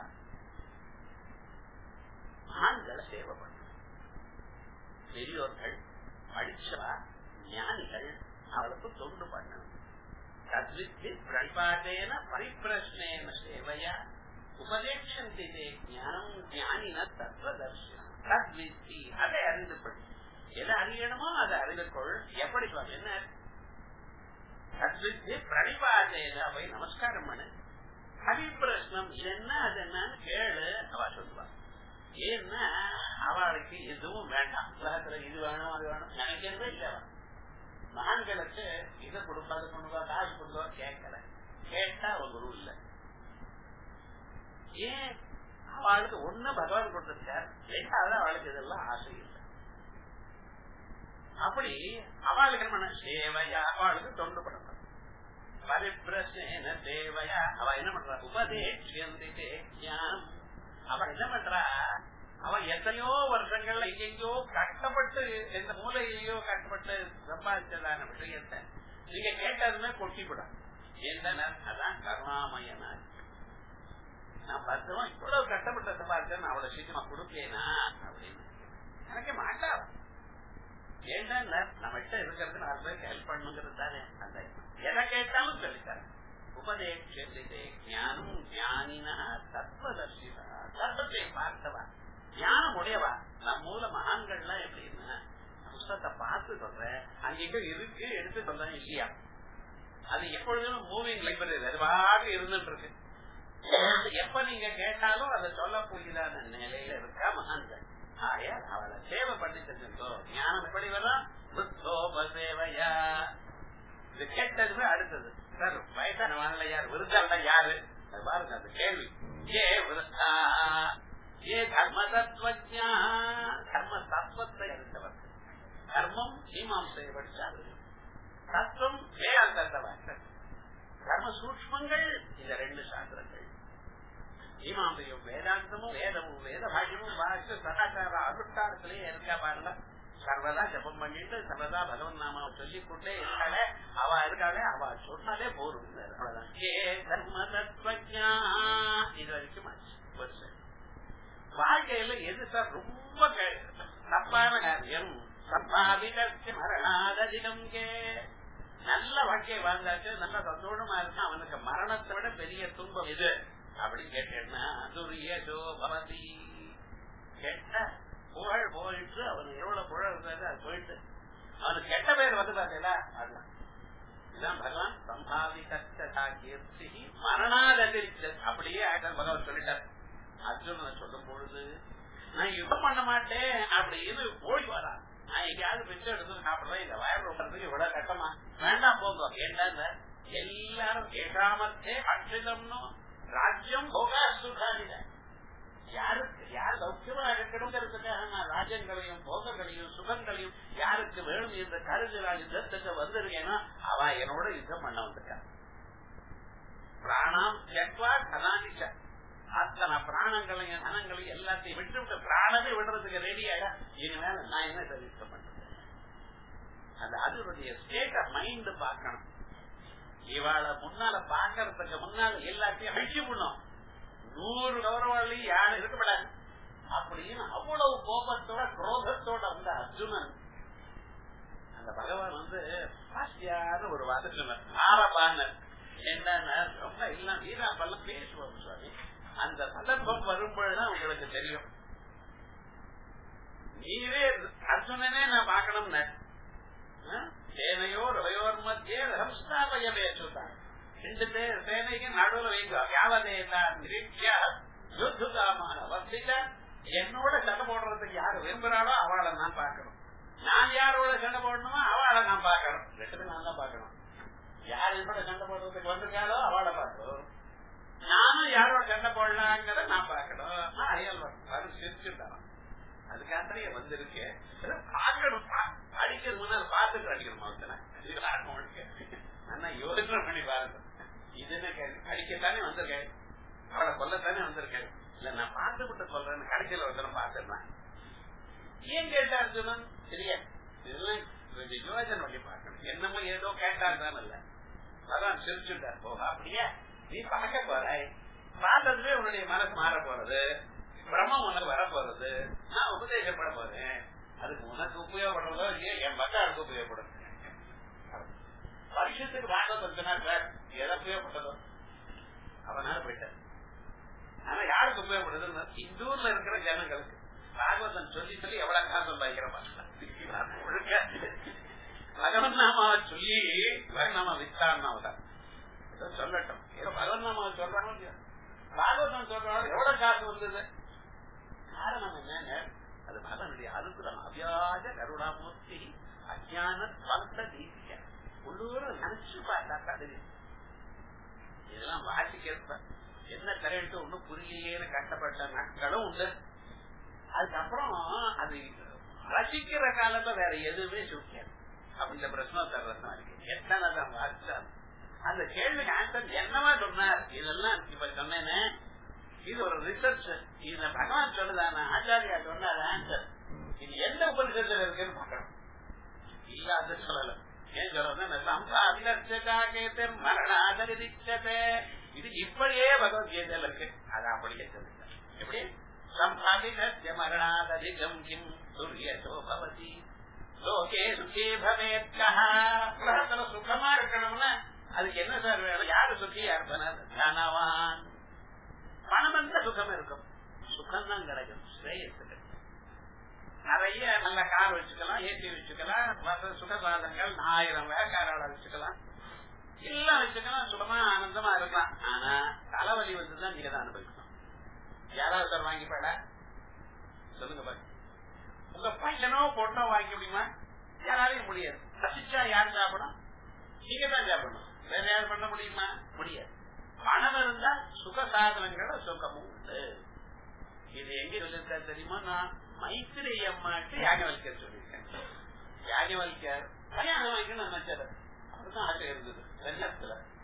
A: ஆண்களை சேவை பண்ண பெரியோர்கள் படிச்சவா ஞானிகள் அவளுக்கு தொண்டு பண்ணணும் தத்வித்தி பிரணிபாதேன பரிப்பிரஷ்னேன சேவையா உபதேட்சந்தி ஞானம் ஞானின தத்துவதர்ஷனம் தத்வித்தி அதை அறிந்து படி எதை அறியணுமோ அதை அறிந்து கொள் எப்படி என்ன தத்வித்தி பிரணிபாதேன அவை நமஸ்காரம் பண்ணு ஹரிபிரஷ்னம் இது என்ன அது என்னன்னு கேளு அவ சொல்லுவாங்க ஏன்னா அவளுக்கு எதுவும் வேண்டாம் உலகத்துல இது வேணும் அது வேணும் நினைக்கிறதே இல்ல மகான்களுக்கு இதை கொடுப்பா அது கொண்டு காசு கொடுத்தா கேட்கல கேட்டா ஒரு குரு இல்ல ஏன் அவளுக்கு ஒண்ணு பகவான் கொடுத்திருக்கார் ரெண்டாவது அவளுக்கு இதெல்லாம் ஆசை இல்லை அப்படி அவளுக்கு என்ன சேவையா அவளுக்கு தொண்டு பண்ணணும் பரிபிரசேன தேவையா அவ என்ன பண்றா உபதேசியந்தே ஞானம் அவன் என்ன பண்றா அவன் எத்தனையோ வருஷங்கள்ல எங்கெங்கயோ கஷ்டப்பட்டு எந்த மூலையிலயோ கஷ்டப்பட்டு சம்பாதிச்சதான விஷயத்தை நீங்க கேட்டதுமே கொட்டிவிடும் என்ன அதான் கருணாமயனா நான் பத்து ரூபாய் இவ்வளவு கஷ்டப்பட்ட சம்பாதிச்சேன் அவ்வளவு சீக்கிரமா கொடுப்பேனா அப்படின்னு நினைக்க மாட்டா ஏன்னா நம்ம கிட்ட இருக்கிறது நாலு பேருக்கு ஹெல்ப் பண்ணுங்கிறது தானே அந்த எதை கேட்டாலும் சொல்லித்தாரு உபதேசியதே ஞானம் ஞானினா தத்துவதர்ஷிதா தத்துவத்தை பார்த்தவா ஞானம் உடையவா நம் மூல மகான்கள்லாம் எப்படின்னா புஸ்தகத்தை பார்த்து சொல்றேன் அங்க இருக்கு எடுத்து சொல்றேன் இல்லையா அது எப்பொழுதும் மூவிங் லைப்ரரி அது பாட்டு இருந்துட்டு இருக்கு எப்ப நீங்க கேட்டாலும் அதை சொல்லக்கூடியதான நிலையில இருக்கா மகான்கள் ஆயா அவளை சேவை பண்ணி செஞ்சிருக்கோ ஞானம் எப்படி வரும் புத்தோபசேவையா இது கேட்டதுமே அடுத்தது சார் வயசான வாங்கல யார் விருந்தாள யாரு அது பாருங்க அந்த கேள்வி ஏ விருத்தா ஏ கர்ம தத்துவஜா கர்ம தத்துவத்தை அறிந்தவர் கர்மம் மீமாம்சை படிச்சாரு தத்துவம் வேதாந்தத்தை பரம சூக்மங்கள் இந்த ரெண்டு சாஸ்திரங்கள் மீமாசையும் வேதாந்தமும் வேதமும் வேத பாஷ்யமும் வாசிச்சு சதாச்சார அனுஷ்டானத்திலேயே இருக்கா பாருங்க சர்வதா ஜபம் பண்ணிட்டு சர்வதா பகவன் நாமாவை சொல்லிக் கொண்டே இருக்காளே அவ இருக்காளே அவ சொன்னாலே போரும் அவ்வளவுதான் ஏ தர்ம தத்வஜா இது வரைக்கும் ஆச்சு ஒரு சரி வாழ்க்கையில எது சார் ரொம்ப க- தப்பான காரியம் சம்பாதிகத்து மரணாததிகம் கே நல்ல வாழ்க்கையை வாழ்ந்தாச்சு நல்ல சந்தோஷமா இருக்கு அவனுக்கு மரணத்தை விட பெரிய துன்பம் இது அப்படின்னு கேட்டேன்னா துரியசோ பவதி கெட்ட புகழ் போயிட்டு அவனுக்கு எவ்வளவு புகழ் இருந்தது அது போயிட்டு அவனுக்கு கெட்ட பேர் வந்து பாத்தீங்களா அதுதான் இதுதான் பகவான் சம்பாதிகத்தா கீர்த்தி மரணாததிரிச்ச அப்படியே ஆயிட்டார் பகவான் சொல்லிட்டார் அர்ஜுனனை சொல்லும் பொழுது நான் யுத்தம் பண்ண மாட்டேன் அப்படின்னு ஓடி வரா நான் எங்கேயாவது பிச்சை எடுத்து சாப்பிடுறேன் இந்த வயர் ரொம்பறதுக்கு இவ்வளவு கட்டமா வேண்டாம் போங்க என்ன எல்லாரும் கேட்காமத்தே அட்சிதம்னு ராஜ்யம் போக சுகாதில யாருக்கு யார் சௌக்கியமா இருக்கணுங்கிறதுக்காக நான் ராஜ்யங்களையும் போகங்களையும் சுகங்களையும் யாருக்கு வேணும் என்ற கருதுலா யுத்தத்துக்கு வந்திருக்கேனோ அவ என்னோட யுத்தம் பண்ண வந்திருக்கான் பிராணாம் ஜக்வா கதானிச்ச அத்தனை பிராணங்களையும் தனங்களையும் எல்லாத்தையும் விட்டு விட்டு பிராணமே விடுறதுக்கு ரெடி ஆயிடா இனிமேல் நான் என்ன தெரிவிக்க பண்றது அந்த அதனுடைய ஸ்டேட் ஆஃப் மைண்ட் பார்க்கணும் இவாளை முன்னால பாக்கறதுக்கு முன்னால எல்லாத்தையும் அழிச்சு பண்ணும் நூறு கௌரவாளையும் யாரும் இருக்கப்படாது அப்படின்னு அவ்வளவு கோபத்தோட குரோதத்தோட வந்த அர்ஜுனன் அந்த பகவான் வந்து பாசியான்னு ஒரு வார்த்தை சொன்னார் ஆரபானர் என்னன்னா ரொம்ப எல்லாம் வீரா பல்லம் பேசுவோம் சுவாமி அந்த சந்தர்ப்பம் வரும்பொழுதுதான் உங்களுக்கு தெரியும் நீரே அர்ஜுனனே நான் பார்க்கணும்னு சேனையோர் ரவையோர் மத்தியே ரம்ஸ்தாபயமே சொல்றாங்க ரெண்டு பேர் சேனைக்கு நடுவில் வைங்க யாவதேதான் யுத்தாமான வசதியில என்னோட சண்டை போடுறதுக்கு யாரு விரும்புறாளோ அவளை நான் பார்க்கணும் நான் யாரோட சண்டை போடணுமோ அவளை நான் பார்க்கணும் ரெண்டு பேரும் நான் தான் பார்க்கணும் யார் என்னோட சண்டை போடுறதுக்கு வந்திருக்காளோ அவளை பார்க்கணும் நானும் யாரோட சண்டை போடலாங்கிறத நான் பார்க்கணும் நான் அயல் வரும் சிரிச்சுட்டான் அதுக்காகவே வந்திருக்கேன் பார்க்கணும் அடிக்கிறது முன்னால் பார்த்துட்டு அடிக்கணும் ஆனா யோசனை பண்ணி பாருங்க இது என்ன கேள்வி அடிக்கத்தானே வந்திருக்கேன் அவளை கொல்லத்தானே வந்திருக்கேன் இல்ல நான் பார்த்து விட்டு சொல்றேன் கடைசியில் ஒருத்தரம் பார்த்துருந்தேன் ஏன் கேட்டா அர்ஜுனன் சரியா இதெல்லாம் கொஞ்சம் யோசனை பண்ணி பார்க்கணும் என்னமோ ஏதோ கேட்டால் தான் இல்ல அதான் சிரிச்சுட்டார் போக அப்படியே நீ பார்க்க போறாய் பார்த்ததுமே உன்னுடைய மனசு மாற போறது பிரம்மம் உனக்கு வர போறது நான் உபதேசப்பட போறேன் அதுக்கு உனக்கு உபயோகப்படுறதோ இல்லையோ என் பக்காருக்கு உபயோகப்படும் வருஷத்துக்கு பாகவதம் சொன்னார் சார் எதை உபயோகப்பட்டதோ அவனால போயிட்டார் ஆனா யாருக்கு உபயோகப்படுதுன்னு இந்தூர்ல இருக்கிற ஜனங்களுக்கு பாகவதம் சொல்லி சொல்லி எவ்வளவு காசு சம்பாதிக்கிறோம் பகவன் நாமாவை சொல்லி நாம வித்தான்னாவதான் ஏதோ சொல்லட்டும் ஏதோ பகவன் நாமாவை சொல்றாங்க பாகவதம் சொல்றாங்க எவ்வளவு காசு வந்தது காரணம் என்னங்க அது பகவனுடைய அனுகிரகம் அவ்யாஜ கருணாமூர்த்தி அஜான பந்த தீசிய உள்ளூர நினைச்சு பார்த்தா அது இதெல்லாம் வாசிக்கிறப்ப என்ன கரையிட்டு ஒண்ணும் புரியலையேன்னு கஷ்டப்பட்ட நாட்களும் உண்டு அதுக்கப்புறம் அது ரசிக்கிற காலத்துல வேற எதுவுமே சுக்கியாது அப்படின்ற பிரச்சனை ரசம் இருக்கு எத்தனை தான் வாசிச்சாலும் அந்த கேள்விக்கு ஆன்சர் என்னவா சொன்னார் இதெல்லாம் இப்ப சொன்னேன்னு இது ஒரு ரிசர்ச் இந்த பகவான் சொல்லுதான ஆச்சாரியா சொன்னார் ஆன்சர் இது எந்த உபரிசத்துல இருக்குன்னு பாக்கணும் இல்லாத சொல்லல ஏன் சொல்றது மரணாதரிச்சதே இது இப்படியே பகவத்கீதையில இருக்கு அது அப்படியே சொல்லுங்க எப்படி சம்பாதிகத்திய மரணாததிகம் கிம் சூரியசோ பவதி லோகே சுகே பவேத்கா உலகத்துல சுகமா இருக்கணும்னா அதுக்கு என்ன சார் வேணும் யாரு சுகியா இருப்பனர் தனவான் பணம் வந்த சுகம் இருக்கும் சுகம் தான் கிடைக்கும் ஸ்ரேயஸ் நிறைய நல்ல கார் வச்சுக்கலாம் ஏசி வச்சுக்கலாம் சுகசாதங்கள் ஆயிரம் வேக்காரால வச்சுக்கலாம் எல்லாம் வச்சுக்கலாம் சுகமா ஆனந்தமா இருக்கலாம் ஆனா தலைவலி வந்துதான் நீங்க தான் அனுபவிக்கணும் யாராவது சார் வாங்கி போட சொல்லுங்க பாருங்க உங்க பையனோ பொண்ணோ வாங்கி முடியுமா யாராலையும் முடியாது ரசிச்சா யார் சாப்பிடும் நீங்க தான் சாப்பிடணும் வேற யாரும் பண்ண முடியுமா முடியாது பணம் இருந்தா சுக சாதனங்களோட சுகமும் உண்டு இது எங்க சொல்லிருக்கா தெரியுமா நான் மைத்திரி அம்மாட்டு யாகவல்கர் சொல்லியிருக்கேன் யாகவல்கர் கல்யாணம் வைக்கணும்னு நினைச்சாரு அதுதான் ஆசை இருந்தது வெள்ளத்துல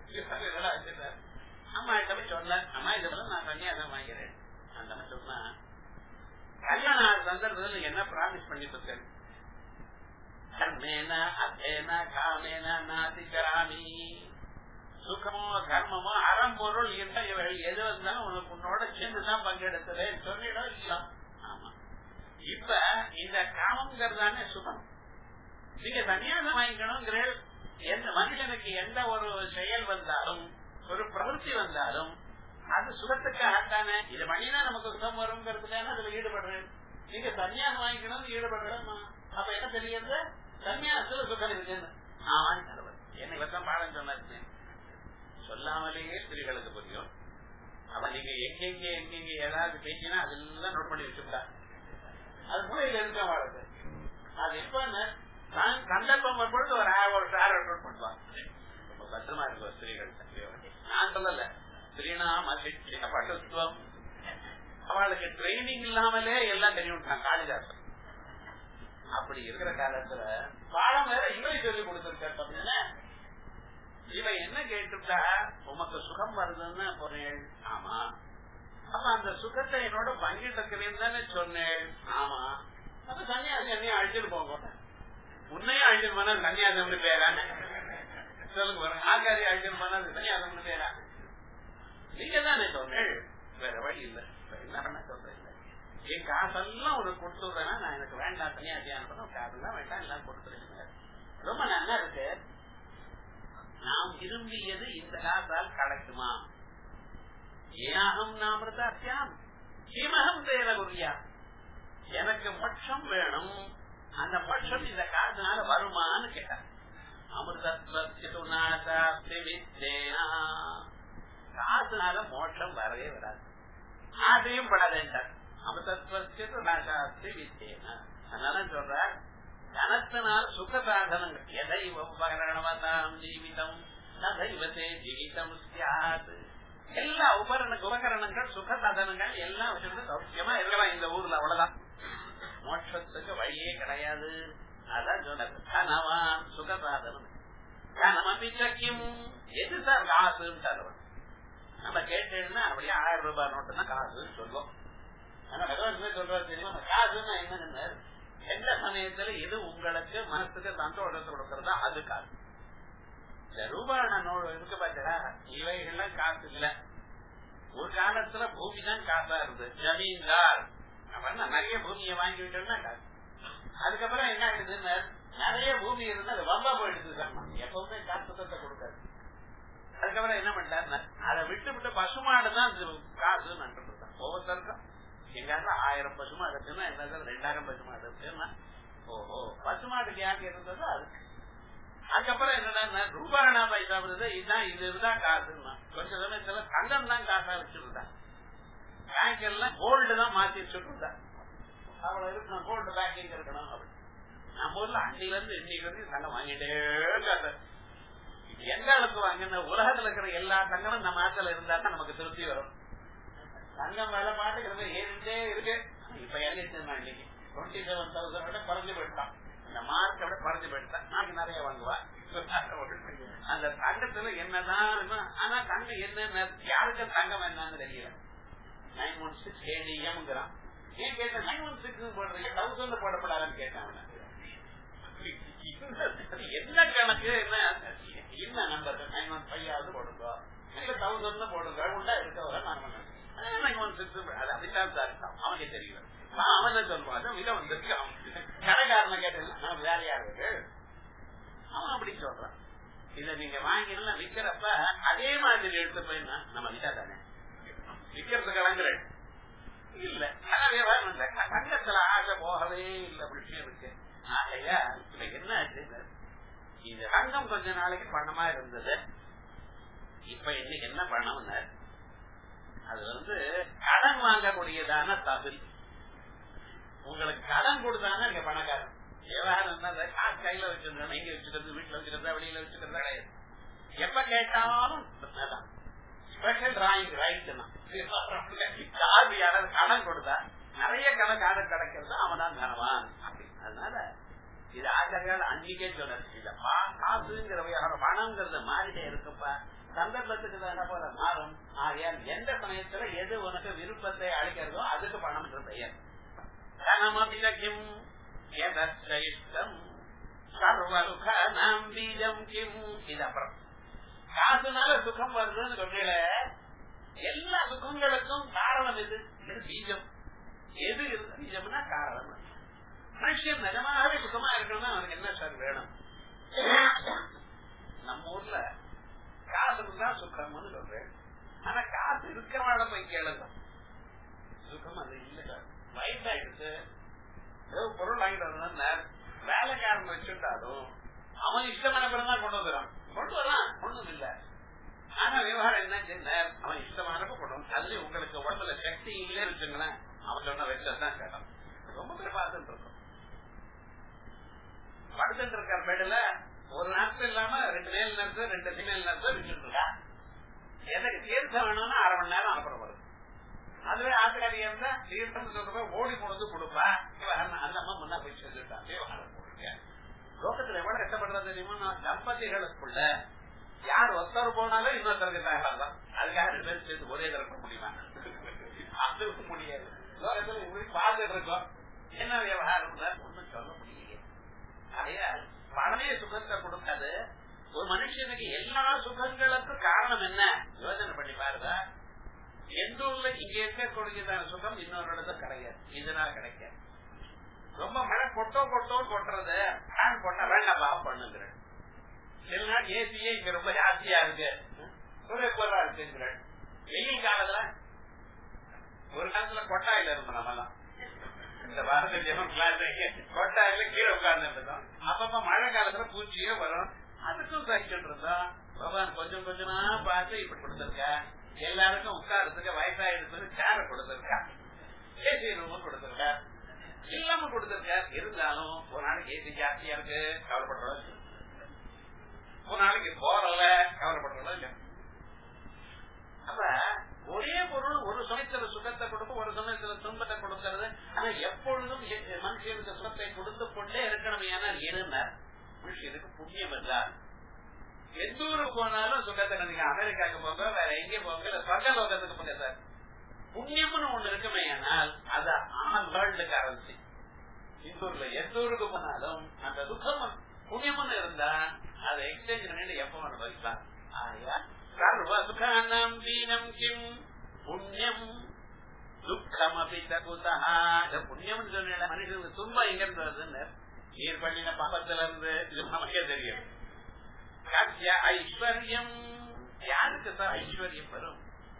A: என்னடா ஆச்சு அம்மா கிட்ட போய் சொன்னேன் அம்மா இதெல்லாம் நான் சன்னியாசம் வாங்கிறேன் அந்த அம்மா சொன்னா கல்யாணம் ஆகிற சந்தர்ப்பத்தில் என்ன ப்ராமிஸ் பண்ணிட்டு இருக்கேன் கர்மேன அத்தேன காமேன நாதிகராமி சுகமோ தர்மமோ அறம்பொருள் என்ற இவர்கள் எது வந்தாலும் உனக்கு உன்னோட சேர்ந்துதான் பங்கெடுத்ததே சொல்லிடும் இல்ல ஆமா இப்ப இந்த காமங்கிறதானே சுகம் நீங்க சன்னியாசம் வாங்கிக்கணுங்கிற எந்த மனுஷனுக்கு எந்த ஒரு செயல் வந்தாலும் ஒரு பிரவൃத்தி வந்தாலும் அது சுகத்துக்காகத்தானே இது பண்ணினா நமக்கு சுகம் வருங்கிறதுக்கான அதுல ஈடுபடுறேன் நீங்க சன்னியாசம் வாங்கிக்கணும் ஈடுபடுறோமா அப்ப என்ன தெரியுது சன்னியாசத்துல சுகம் இருக்குன்னு ஆமான்னு தலைவர் என்ன இவத்தான் பாடம் சொன்னாரு சொல்லாமலேயே ஸ்திரீகளுக்கு புரியும் அவ நீங்க எங்கெங்க எங்கெங்க ஏதாவது பேசினா அதெல்லாம் நோட் பண்ணி வச்சுட்டா அது மூலையில இருக்க வாழ்க்கை அது எப்ப நான் சந்தர்ப்பம் வரும்பொழுது ஒரு ஒரு ஷேர் நோட் பண்ணுவாங்க ரொம்ப கஷ்டமா இருக்கும் ஸ்திரீகள் நான் சொல்லல ஸ்ரீநாம சிக்ஷிக பட்டுத்துவம் அவளுக்கு ட்ரைனிங் இல்லாமலே எல்லாம் தெரியும் காளிதாசன் அப்படி இருக்கிற காலத்துல பாடம் வேற இவரை சொல்லி கொடுத்திருக்காரு பாத்தீங்கன்னா இவன் என்ன கேட்டுட்டா உமக்கு சுகம் வருதுன்னு போறேன் ஆமா அப்ப அந்த சுகத்தை என்னோட பங்கிட்டு தானே சொன்னேன் ஆமா அப்ப சன்னியாசி என்னையும் அழிச்சிட்டு போங்க உன்னையும் அழிச்சிட்டு போனா சன்னியாசம்னு பேரானே சொல்லுங்க பாருங்க ஆகாரி அழிச்சிட்டு போனா சன்னியாசம்னு பேரா நீங்க தானே சொன்னேன் வேற வழி இல்ல என்ன சொல்றேன் என் காசெல்லாம் உனக்கு கொடுத்துடுறேன்னா நான் எனக்கு வேண்டாம் சன்னியாசி அனுப்பணும் காசெல்லாம் வேண்டாம் எல்லாம் கொடுத்துருங்க ரொம்ப நல்லா இருக்கு நாம் விரும்பியது இந்த காசால் கிடைக்குமா ஏனாகம் நாமிருதாத்தியாம் கிமகம் தேர குறியா எனக்கு பட்சம் வேணும் அந்த பட்சம் இந்த காசுனால வருமானு கேட்டார் அமிர்தத்வனா காசுனால மோட்சம் வரவே வராது ஆசையும் படாதேன்றார் அமிர்தத்வஸ்தி வித்தேனா அதனால சொல்ற தனத்தினால் சுக சாதனங்கள் எதை உபகரணவதாம் ஜீவிதம் ததைவத்தே ஜீவிதம் சியாத் எல்லா உபகரண உபகரணங்கள் சுக சாதனங்கள் எல்லாம் வச்சிருந்து சௌக்கியமா இருக்கலாம் இந்த ஊர்ல அவ்வளவுதான் மோட்சத்துக்கு வழியே கிடையாது அதான் சொன்னது கனவான் சுக சாதனம் கனமபி சக்கியம் எது சார் காசுன்னு தருவன் நம்ம கேட்டேன்னா அப்படியே ஆயிரம் ரூபாய் நோட்டு தான் காசுன்னு சொல்லுவோம் ஆனா பகவான் சொல்றது தெரியுமா காசுன்னா என்னன்னு எந்த சமயத்துல இது உங்களுக்கு மனசுக்கு சந்தோஷத்தை கொடுக்கறதா அது காசு இந்த ரூபாய் நோடு இருக்கு பார்த்தா இவைகள்லாம் காசு இல்ல ஒரு காலத்துல பூமி தான் காசா இருந்தது ஜமீன்தார் அப்படின்னா நிறைய பூமியை வாங்கி விட்டோம்னா காசு அதுக்கப்புறம் என்ன ஆயிடுதுன்னு நிறைய பூமி இருந்தா அது வம்பா போயிடுது சார் எப்பவுமே காசுத்தத்தை கொடுக்காது அதுக்கப்புறம் என்ன பண்ணிட்டாரு அதை விட்டு விட்டு பசுமாடு தான் காசு நட்டு ஒவ்வொருத்தருக்கும் எங்க ஆயிரம் பசுமாடு இருக்குன்னா என்ன ரெண்டாயிரம் பசுமாடு இருக்குன்னா ஓஹோ பசுமாடுக்கு யாருக்கு இருந்ததோ அதுக்கு அதுக்கப்புறம் என்னன்னா ரூபாய் பைசா வருது இதுதான் இது இருந்தா காசுன்னா கொஞ்ச சமயத்துல தங்கம் தான் காசா வச்சிருந்தா பேங்க் எல்லாம் கோல்டு தான் மாத்தி வச்சுருந்தா அவ்வளவு இருக்கணும் கோல்டு பேங்கிங் இருக்கணும் அப்படி நம்ம ஊர்ல அன்னையில இருந்து இன்னைக்கு வரைக்கும் தங்கம் வாங்கிட்டே இருக்காது எந்த அளவுக்கு வாங்கின உலகத்துல இருக்கிற எல்லா தங்கமும் நம்ம நாட்டில் இருந்தா தான் நமக்கு திருப்தி வரும் தங்கம் வேலை பாட்டுக்கிறது ஏறிட்டே இருக்கு இப்ப ஏறிட்டு இன்னைக்கு டுவெண்ட்டி செவன் தௌசண்ட் விட குறைஞ்சு போயிட்டான் இந்த மார்க் விட குறைஞ்சு போயிட்டான் நாக்கு நிறைய வாங்குவா அந்த தங்கத்துல என்னதான் இருக்கும் ஆனா தங்கம் என்ன யாருக்கு தங்கம் என்னன்னு தெரியல நைன் ஒன் சிக்ஸ் ஏடிஎம்ங்கிறான் ஏன் கேட்ட நைன் ஒன் சிக்ஸ் போடுறீங்க தௌசண்ட் போடப்படாதுன்னு கேட்டான் என்ன கணக்கு என்ன என்ன நம்பர் நைன் ஒன் ஃபைவ் ஆகுது போடுங்க இல்ல தௌசண்ட் போடுங்க உண்டா இருக்கவரை நான் நைன் ஒன் சிக்ஸ் அது அப்படித்தான் சார் அவனுக்கு தெரியல அவன் சொல்லுவான் விலை வந்திருக்கு கடைக்காரனை கேட்டேன் வேலையா இருக்கு அவன் அப்படி சொல்றான் இத நீங்க வாங்கினா விக்கிறப்ப அதே மாதிரி எடுத்து போயினா நம்ம விட்டா தானே விக்கிறதுக்கு கலங்குறேன் இல்ல தங்கத்துல ஆசை போகவே இல்லை விஷயம் இருக்கு ஆகையா இப்ப என்ன ஆச்சு இந்த தங்கம் கொஞ்ச நாளைக்கு பணமா இருந்தது இப்ப இன்னைக்கு என்ன பணம்னு அது வந்து கடன் வாங்கக்கூடியதான தகுதி உங்களுக்கு கடன் கொடுத்தாங்க நீங்க பணக்காரன் விவகாரம் காசு கையில வச்சிருந்தா எங்க வச்சுக்கிறது வீட்டுல வச்சுக்கிறதா வெளியில வச்சுக்கிறதா கிடையாது எப்ப கேட்டாலும் ஸ்பெஷல் டிராயிங் ரைட் காசு யாராவது கடன் கொடுத்தா நிறைய கடன் காடன் கிடைக்கிறது அவன் தான் தரவான் அதனால இது ஆச்சாரியால் அன்னைக்கே சொன்னது இல்ல காசுங்கிற விவகாரம் பணம்ங்கிறது மாறிட்டே இருக்குப்பா சந்தர்ப்பத்துக்கு தான் போல மாறும் ஆகையால் எந்த சமயத்துல எது உனக்கு விருப்பத்தை அளிக்கிறதோ அதுக்கு பணம் என்று பெயர் தனமபிலகிம் எதம் சர்வலுக நாம் பீஜம் கிம் இது அப்புறம் காசுனால சுகம் வருதுன்னு சொல்றீல எல்லா சுகங்களுக்கும் காரணம் எது இது பீஜம் எது இருக்கு பீஜம்னா காரணம் மனுஷன் நிஜமாகவே சுகமா இருக்கணும்னா அவனுக்கு என்ன சார் வேணும் நம்ம ஊர்ல காசு இருந்தா சுக்கம்னு சொல்றேன் ஆனா காசு இருக்கிறவங்கள போய் கேளுங்க சுகம் அது இல்ல சார் வயசாயிடுச்சு ஏதோ பொருள் வாங்கிட்டு வரணும் வேலைக்காரன் வச்சுட்டாலும் அவன் இஷ்டமான பிறகு தான் கொண்டு வந்துடும் கொண்டு வரான் ஒண்ணும் இல்ல ஆனா விவகாரம் என்ன சொன்னார் அவன் இஷ்டமானப்ப கொண்டு வந்து அதுலயும் உங்களுக்கு உடம்புல சக்தி இல்லைன்னு வச்சுங்களேன் அவன் சொன்ன வச்சதான் கேட்டான் ரொம்ப பேர் பார்த்துட்டு இருக்கோம் படுத்துட்டு இருக்கார் பெட்ல ஒரு நாட்கள் இல்லாம ரெண்டு மேல் நேரத்துல ரெண்டு ஃபீமேல் நேரத்துல விட்டுட்டு இருக்கா எனக்கு தீர்த்தம் வேணும்னா அரை மணி நேரம் அனுப்புற வரும் அதுவே ஆட்டுக்காரியா இருந்தா தீர்த்தம் சொல்றப்ப ஓடி கொண்டு கொடுப்பா அந்த அம்மா முன்னா போய் சொல்லிட்டான் விவகாரம் போடுங்க லோகத்துல எவ்வளவு கஷ்டப்படுறது தெரியுமா தம்பதிகளுக்குள்ள யார் ஒருத்தர் போனாலும் இன்னொருத்தருக்கு தகவல் தான் அதுக்காக ரெண்டு பேரும் சேர்த்து ஒரே தரப்ப முடியுமா அது முடியாது லோகத்துல இப்படி பார்த்துட்டு இருக்கோம் என்ன விவகாரம் ஒண்ணும் சொல்ல முடியலையே அதையால் பணமே சுகத்தை கொடுக்காது ஒரு மனுஷனுக்கு எல்லா சுகங்களுக்கும் காரணம் என்ன யோசனை பண்ணி பாருங்க எந்த ஊர்ல இங்க இருக்கக்கூடியதான சுகம் இன்னொரு இடத்துல கிடையாது இதனால கிடைக்காது ரொம்ப மழை கொட்டோ கொட்டோ கொட்டுறது ஃபேன் போட்டா வேண்டாம் ஆஃப் பண்ணுங்கிற சில நாள் ஏசியே இங்க ரொம்ப ஜாஸ்தியா இருக்கு ஒரே குரலா இருக்குங்கிற வெயில் காலத்துல ஒரு காலத்துல கொட்டாயில இருந்தோம் நம்மலாம் இந்த பாரத ஜெபம் கிளாஸ் கொட்டாயில கீழே உட்கார்ந்து இருந்தோம் அப்பப்ப மழை காலத்துல பூச்சியே வரும் அதுக்கும் சகிச்சுட்டு இருந்தோம் பகவான் கொஞ்சம் கொஞ்சமா பார்த்து இப்படி கொடுத்திருக்க எல்லாருக்கும் உட்காரத்துக்கு வயசாயிடுச்சுன்னு சேர கொடுத்திருக்கா ஏசி ரூம் கொடுத்திருக்கா இல்லாம கொடுத்திருக்க இருந்தாலும் ஒரு நாளைக்கு ஏசி ஜாஸ்தியா இருக்கு கவலைப்படுறோம் ஒரு நாளைக்கு போறல கவலைப்படுறோம் இல்ல அப்ப ஒரே பொருள் ஒரு சமயத்துல சுகத்தை கொடுக்கும் ஒரு சமயத்துல துன்பத்தை கொடுக்கிறது ஆனா எப்பொழுதும் மனுஷனுக்கு சுகத்தை கொடுத்து கொண்டே இருக்கணும் ஏன்னா இருந்தார் மனுஷனுக்கு புண்ணியம் என்றார் எந்த ஊருக்கு போனாலும் சுகத்தை நீங்க அமெரிக்காவுக்கு போங்க வேற எங்கே போங்க இல்ல சொர்க்க லோகத்துக்கு போங்க சார் புண்ணியம்னு ஒண்ணு இருக்குமே ஆனால் அது ஆல் வேர்ல்டு கரன்சி இந்தூர்ல எந்த ஊருக்கு போனாலும் அந்த துக்கம் புண்ணியம்னு இருந்தா அதை எக்ஸ்சேஞ்ச் பண்ணிட்டு எப்ப வேணும் வைக்கலாம் ஆயா சர்வ சுகானம் தீனம் கிம் புண்ணியம் துக்கம் அப்படி தகுதா புண்ணியம் சொன்ன மனுஷனுக்கு துன்பம் எங்க இருந்து வருதுன்னு நீர் பண்ணின பாபத்துல இருந்து இது நமக்கே தெரியும் ஐஸ்வர்யம் யாருக்கு சார் ஐஸ்வர்யம் வரும்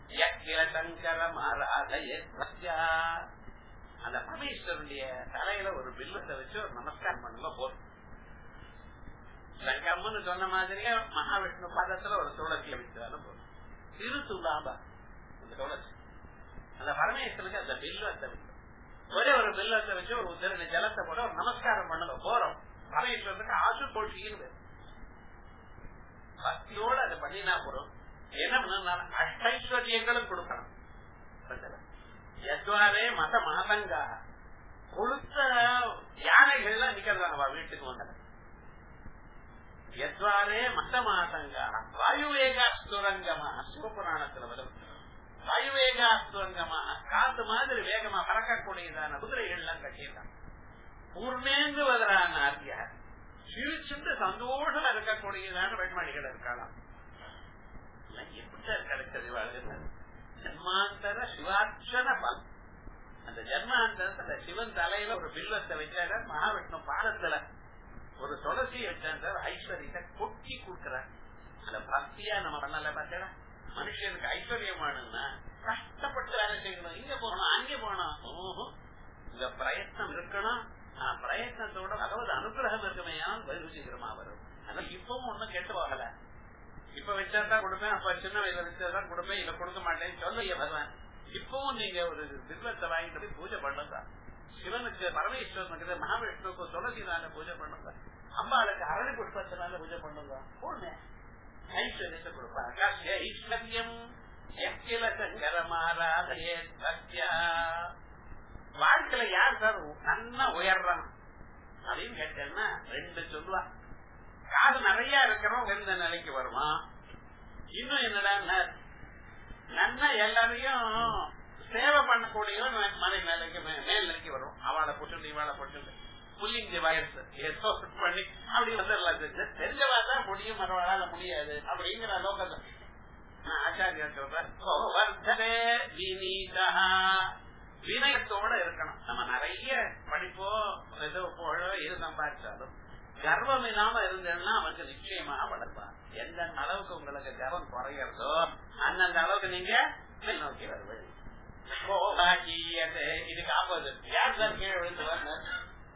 A: அந்த பரமேஸ்வரனுடைய தலையில ஒரு பில்லத்தை வச்சு ஒரு நமஸ்காரம் பண்ணுங்க போதும் லங்கம்னு சொன்ன மாதிரியே மகாவிஷ்ணு பாதத்துல ஒரு துளசியை வச்சாலும் போதும் திரு துலாபா அந்த துளசி அந்த பரமேஸ்வரனுக்கு அந்த பில்லத்தை ஒரே ஒரு பில்லத்தை வச்சு ஒரு உத்திரணி ஜலத்தை போட ஒரு நமஸ்காரம் பண்ணுங்க போறோம் பரமேஸ்வரனுக்கு ஆசு போட்டின்னு பக்தியோட அதை பண்ணினா போறோம் என்ன பண்ண அஷ்டைஸ்வரியங்களும் கொடுக்கணும் எத்வாரே மத மாதங்கா கொளுத்த யானைகள்லாம் நிக்கிறதா வீட்டுக்கு வந்தது எத்வாரே மத மாதங்கா வாயுவேகாஸ்துரங்கமா சிவபுராணத்துல வரும் வாயுவேகாஸ்துரங்கமா காத்து மாதிரி வேகமா பறக்கக்கூடியதான குதிரைகள்லாம் கட்டியிருக்காங்க பூர்ணேங்குவதரான ஆர்த்தியார் சிரிச்சுட்டு சந்தோஷம் இருக்கக்கூடியதான பெண்மணிகள் இருக்கலாம் எப்படிதான் கிடைச்சது வாழ்கிறது ஜன்மாந்தர சிவாட்சண பலம் அந்த ஜன்மாந்தரத்துல சிவன் தலையில ஒரு பில்வத்தை வச்சாரு மகாவிஷ்ணு பாதத்துல ஒரு துளசி வச்சாங்க ஐஸ்வர்யத்தை கொட்டி கொடுக்கிறார் அந்த பக்தியா நம்ம பண்ணல பார்த்தா மனுஷனுக்கு ஐஸ்வர்யமானுன்னா கஷ்டப்பட்டு வேலை செய்யணும் இங்க போகணும் அங்கே போகணும் ஓஹோ இந்த பிரயத்னம் இருக்கணும் பிரயத்னத்தோட பகவத் அனுகிரகம் இருக்குமே வெகு சீக்கிரமா வரும் ஆனா இப்பவும் ஒண்ணும் கெட்டு போகல இப்ப வச்சாதான் கொடுப்பேன் அப்ப சின்ன வயசுல வச்சாதான் கொடுப்பேன் இல்ல கொடுக்க மாட்டேன்னு சொல்லைய பகவான் இப்பவும் நீங்க ஒரு திவ்யத்தை வாங்கிட்டு போய் பூஜை பண்ணுங்க சிவனுக்கு பரமேஸ்வரனுக்கு மகாவிஷ்ணுக்கு துளசினால பூஜை பண்ணுங்க அம்பாளுக்கு அரளி புஷ்பத்தினால பூஜை பண்ணுங்க போடுங்க ஐஸ்வர்யத்தை கொடுப்பாங்க ஐஸ்வர்யம் எக்கில சங்கர மாறாதையே சத்யா வாழ்க்கையில யார் சார் நல்லா உயர்றான் அப்படின்னு கேட்டேன்னா ரெண்டு சொல்லுவா காது நிறைய இருக்கிறோம் உயர்ந்த நிலைக்கு வருமா இன்னும் என்னடா நன்னா எல்லாரையும் சேவை பண்ணக்கூடிய மலை மேலைக்கு மேல் நிலைக்கு வரும் அவளை போட்டு இவாளை போட்டு புல்லிங்க வயசு ஏதோ பண்ணி அப்படி வந்துடலாம் தெரிஞ்சவா தான் முடியும் மறுவாழால முடியாது அப்படிங்கிற லோகத்தை ஆச்சாரியர் சொல்றே வினயத்தோட இருக்கணும் நம்ம நிறைய படிப்போ ஏதோ புகழோ எது சம்பாதிச்சாலும் கர்வம் இல்லாம இருந்தேன்னா அவனுக்கு நிச்சயமா வளர்ப்பான் எந்த அளவுக்கு உங்களுக்கு கர்வம் குறையிறதோ அந்தந்த அளவுக்கு நீங்க நோக்கி வருவது இதுக்கு ஆப்போசிட் யார் சார் கீழே விழுந்து வரணும்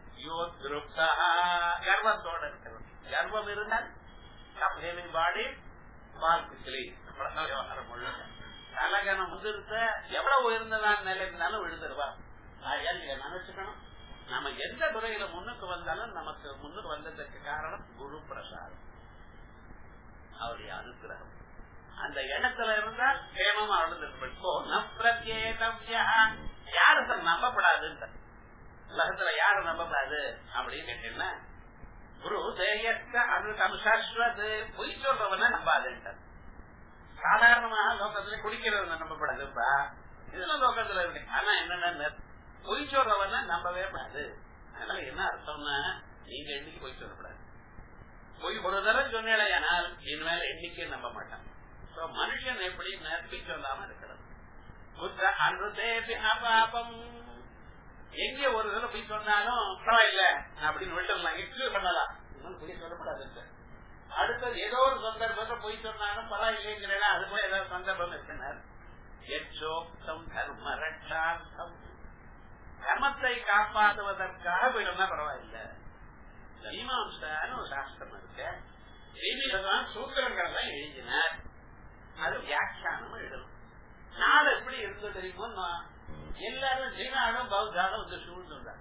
A: கர்வத்தோட இருக்கிறது கர்வம் இருந்தால் கம்பெனி பாடி வாழ்க்கை விவகாரம் முழுக்க தலகனம் முதிர்த்த எவ்வளவு உயர்ந்ததான் நிலை இருந்தாலும் விழுந்துருவா நீங்க நினைச்சுக்கணும் நம்ம எந்த துறையில முன்னுக்கு வந்தாலும் நமக்கு முன்னுக்கு வந்ததற்கு காரணம் குரு பிரசாதம் அவருடைய அனுகிரகம் அந்த இடத்துல இருந்தால் கேமமா விழுந்துருப்பா யாரு சார் நம்பப்படாதுன்ற உலகத்துல யாரு நம்பப்படாது அப்படின்னு கேட்டீங்கன்னா குரு தேயத்த அது சாஸ்வது பொய் சொல்றவன நம்பாதுன்ற சாதாரணமாக லோகத்துல குடிக்கிறது நம்பப்படாதுப்பா இதெல்லாம் லோகத்துல இருக்கு ஆனா என்னன்னா பொய் சொல்றவன நம்பவே கூடாது அதனால என்ன அர்த்தம்னா நீங்க என்னைக்கு பொய் சொல்லக்கூடாது பொய் ஒரு தரம் சொன்னேனால் இனிமேல் எண்ணிக்கை நம்ப மாட்டான் மனுஷன் எப்படி பொய் சொல்லாம இருக்கிறது குற்ற அன்றுதேபி அபாபம் எங்க ஒரு தடவை பொய் சொன்னாலும் பரவாயில்ல அப்படின்னு விட்டுலாம் எக்ஸ்கியூஸ் பண்ணலாம் பொய் சொல்லக்கூடாது அடுத்தது ஏதோ ஒரு சந்தர்ப்பத்தில் பொய் சொன்னாலும் பரவாயில்லைங்கிறேன் அது போய் ஏதாவது சந்தர்ப்பம் இருக்கிறார் எச்சோக்தம் கர்ம ரட்சார்த்தம் கர்மத்தை காப்பாற்றுவதற்காக போயிடும்னா பரவாயில்ல மீமாம்சான்னு ஒரு சாஸ்திரம் இருக்கு தேவி பகவான் சூத்திரங்கள் தான் எழுதினார் அது வியாக்கியானம் எழுதணும் நாடு எப்படி இருந்தது தெரியுமோ எல்லாரும் சீனாலும் பௌத்தாலும் வந்து சூழ்ந்துட்டாங்க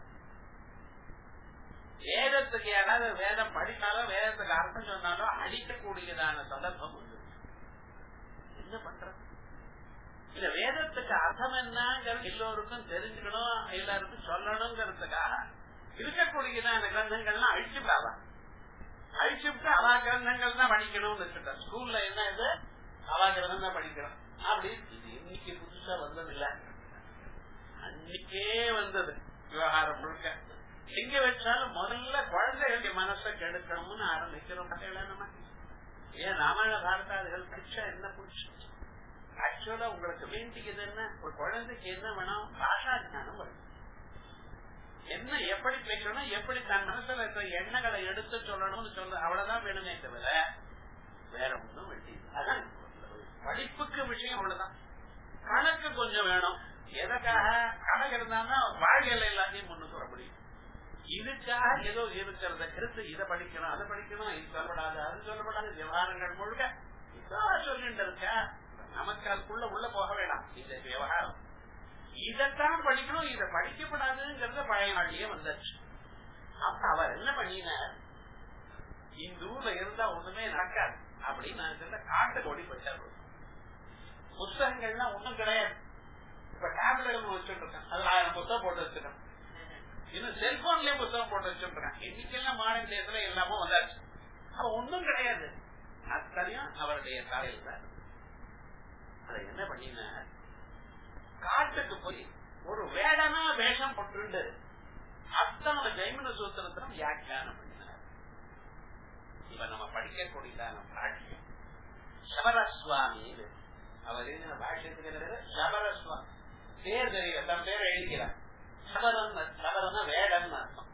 A: வேதத்துக்கு யாராவது வேதம் படித்தாலும் வேதத்துக்கு அர்த்தம் சொன்னாலும் அடிக்கக்கூடியதான சந்தர்ப்பம் உண்டு என்ன பண்றது இந்த வேதத்துக்கு அர்த்தம் என்னங்கிறது எல்லோருக்கும் தெரிஞ்சுக்கணும் எல்லாருக்கும் சொல்லணுங்கிறதுக்காக இருக்கக்கூடியதான கிரந்தங்கள்லாம் அழிச்சுட்டாவா அழிச்சுட்டு அவா கிரந்தங்கள் தான் படிக்கணும்னு வச்சுட்டேன் ஸ்கூல்ல என்ன இது அவா கிரந்தம் தான் படிக்கணும் அப்படி இது இன்னைக்கு புதுசா வந்ததில்லை அன்னைக்கே வந்தது விவகாரம் முழுக்க எங்க வச்சாலும் முதல்ல குழந்தைகளுடைய மனசை கெடுக்கணும்னு ஆரம்பிக்கிறோம் நம்ம ஏன் ராமாயண பாரதாதிகள் பிடிச்சா என்ன பிடிச்சு ஆக்சுவலா உங்களுக்கு வேண்டியது என்ன ஒரு குழந்தைக்கு என்ன வேணும் பாஷா ஞானம் வரும் என்ன எப்படி பேசணும் எப்படி தன் மனசுல இருக்கிற எண்ணங்களை எடுத்து சொல்லணும்னு சொல்ற அவ்வளவுதான் வேணுமே தவிர வேற ஒன்றும் வேண்டியது அதான் படிப்புக்கு விஷயம் அவ்வளவுதான் கணக்கு கொஞ்சம் வேணும் எதற்காக கணக்கு இருந்தாலும் வாழ்க்கையில எல்லாத்தையும் முன்னுக்கு வர முடியும் இதுக்காக ஏதோ இருக்கிறத கருத்து இதை படிக்கணும் அதை படிக்கணும் இது சொல்லப்படாது அது சொல்லப்படாது விவகாரங்கள் முழுக்க இதான் சொல்லிட்டு இருக்க நமக்கு அதுக்குள்ள உள்ள போக வேண்டாம் இந்த விவகாரம் இதைத்தான் படிக்கணும் இதை படிக்கப்படாதுங்கிறத பழைய நாட்டிலேயே வந்தாச்சு அப்ப அவர் என்ன பண்ணினார் இந்த ஊர்ல இருந்தா ஒண்ணுமே நடக்காது அப்படின்னு நான் சொல்ல காட்டு கோடி போயிட்டார் புத்தகங்கள்லாம் ஒண்ணும் கிடையாது இப்ப டேப்லெட் வச்சுட்டு இருக்கேன் அதுல ஆயிரம் புத்தகம் போட்டு வச்சிருக்கேன் இன்னும் செல்போன்லயே புத்தகம் போட்டு வச்சிருக்கேன் இன்னைக்கெல்லாம் மாடர்ன் டேஸ்ல எல்லாமும் வந்தாச்சு அப்ப ஒண்ணும் கிடையாது அத்தனையும் அவருடைய தலையில் தான் அதை என்ன பண்ணின காட்டுக்கு போய் ஒரு வேடனா வேஷம் போட்டு அத்தனை ஜெய்மன சூத்திரத்திலும் வியாக்கியானம் பண்ணினார் இப்ப நம்ம படிக்கக்கூடியதான பாஷ்யம் சபரஸ்வாமி அவர் எழுதின பாஷ்யத்துக்கு சபரஸ்வாமி பேர் தெரியும் தன் பேர் எழுதிக்கிறார் சபரன் சபரன வேடன் அர்த்தம்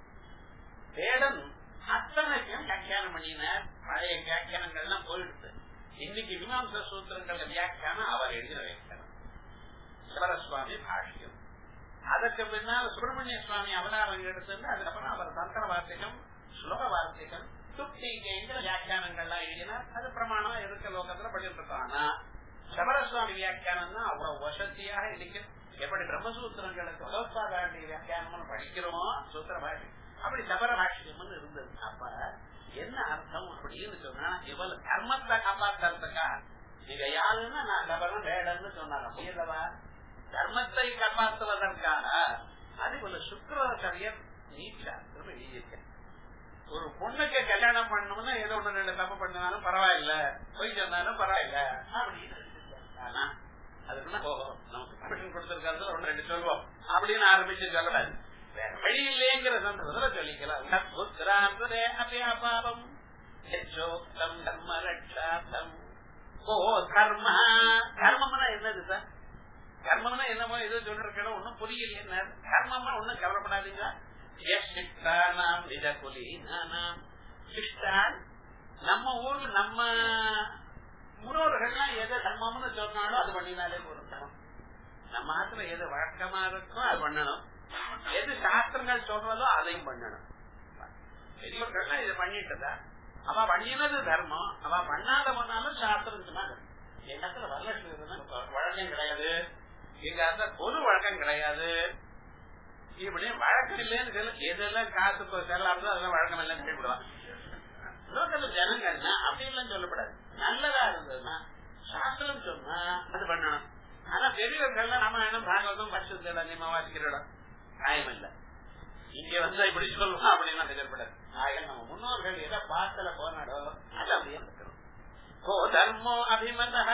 A: வேடன் அத்தனைக்கும் வியாக்கியானம் பண்ணினார் பழைய வியாக்கியானங்கள்லாம் போயிடுது இன்னைக்கு மீமாம்ச சூத்திரங்கள வியாக்கியானம் அவர் எழுதின வியாக்கியானம் சிவரசுவாமி பாஷ்யம் அதற்கு பின்னால் சுப்பிரமணிய சுவாமி அவதாரம் எடுத்து அதுக்கப்புறம் அவர் தந்திர வார்த்தைகம் ஸ்லோக வார்த்தைகம் துப்திங்கிற வியாக்கியானங்கள்லாம் எழுதினார் அது பிரமாணமா இருக்க லோகத்துல படிட்டு இருக்கோம் ஆனா சபரசுவாமி வியாக்கியானம் தான் அவ்வளவு வசதியாக இன்னைக்கு எப்படி பிரம்மசூத்திரங்களுக்கு பகவத்பாதாண்டி வியாக்கியானம் படிக்கிறோமோ சூத்திர பாஷை அப்படி சபர பாஷ்யம் இருந்தது அப்ப என்ன அர்த்தம் அப்படின்னு சொன்னா இவள் கர்மத்தை காப்பாத்துறதுக்கா நீங்க யாருன்னா நான் சபரம் வேடன்னு சொன்னாங்க புரியலவா தர்மத்தை காப்பாற்றுவதற்காக அது ஒரு சுக்கராச்சாரியர் நீச்சாஸ்திரம் எழுதியிருக்கேன் ஒரு பொண்ணுக்கு கல்யாணம் பண்ணணும்னா ஏதோ ஒண்ணு ரெண்டு தப்பு பண்ணினாலும் பரவாயில்ல பொய் சொன்னாலும் பரவாயில்ல அப்படின்னு ஆனா அதுக்குள்ள ஓஹோ நமக்கு பர்மிஷன் கொடுத்திருக்காரு ஒன்னு ரெண்டு சொல்லுவோம் அப்படின்னு ஆரம்பிச்சு சொல்லக்கூடாது வேற வழி இல்லைங்கிற சந்தர்ப்பத்துல சொல்லிக்கலாம் புத்திராந்தரே அபியாபாவம் யச்சோக்தம் தர்ம ரட்சார்த்தம் ஓ கர்ம கர்மம்னா என்னது சார் கர்மம்னா என்னமோ ஏதோ சொல்லிருக்கணும் ஒன்னும் புரியல என்ன கர்மம்னா ஒன்னும் கவலைப்படாதீங்க சிஷ்டானாம் நிஜகுலி நானாம் சிஷ்டான் நம்ம ஊர்ல நம்ம முன்னோர்கள்லாம் எது தர்மம்னு சொன்னாலும் அது பண்ணினாலே போறோம் நம்ம ஆத்துல எது வழக்கமா இருக்கோ அது பண்ணணும் எது சாஸ்திரங்கள் சொல்றதோ அதையும் பண்ணணும் பெரியவர்கள்லாம் இதை பண்ணிட்டுதா அவ பண்ணினது தர்மம் அவ பண்ணாத பண்ணாலும் சாஸ்திரம் சொன்னாங்க எங்கத்துல வரலட்சுமி வழக்கம் கிடையாது எங்க அந்த பொது வழக்கம் கிடையாது இப்படி வழக்கம் இல்லைன்னு சொல்ல எதெல்லாம் காசு செல்லாமதோ அதெல்லாம் வழக்கம் இல்லைன்னு சொல்லிவிடுவான் லோக்கல்ல ஜனங்கள்னா அப்படி எல்லாம் சொல்லப்படாது நல்லதா இருந்ததுன்னா சாஸ்திரம் சொன்னா அது பண்ணணும் ஆனா பெரியவர்கள் நம்ம என்ன பாகவதம் பட்சத்துல நிம்ம வாசிக்கிறோம் நியாயம் இல்ல இங்க வந்து இப்படி சொல்லலாம் அப்படின்னா சொல்லப்படாது ஆக நம்ம முன்னோர்கள் எதை பார்த்தல போனாடோ அது அப்படியே இருக்கணும் கோ தர்மோ அபிமத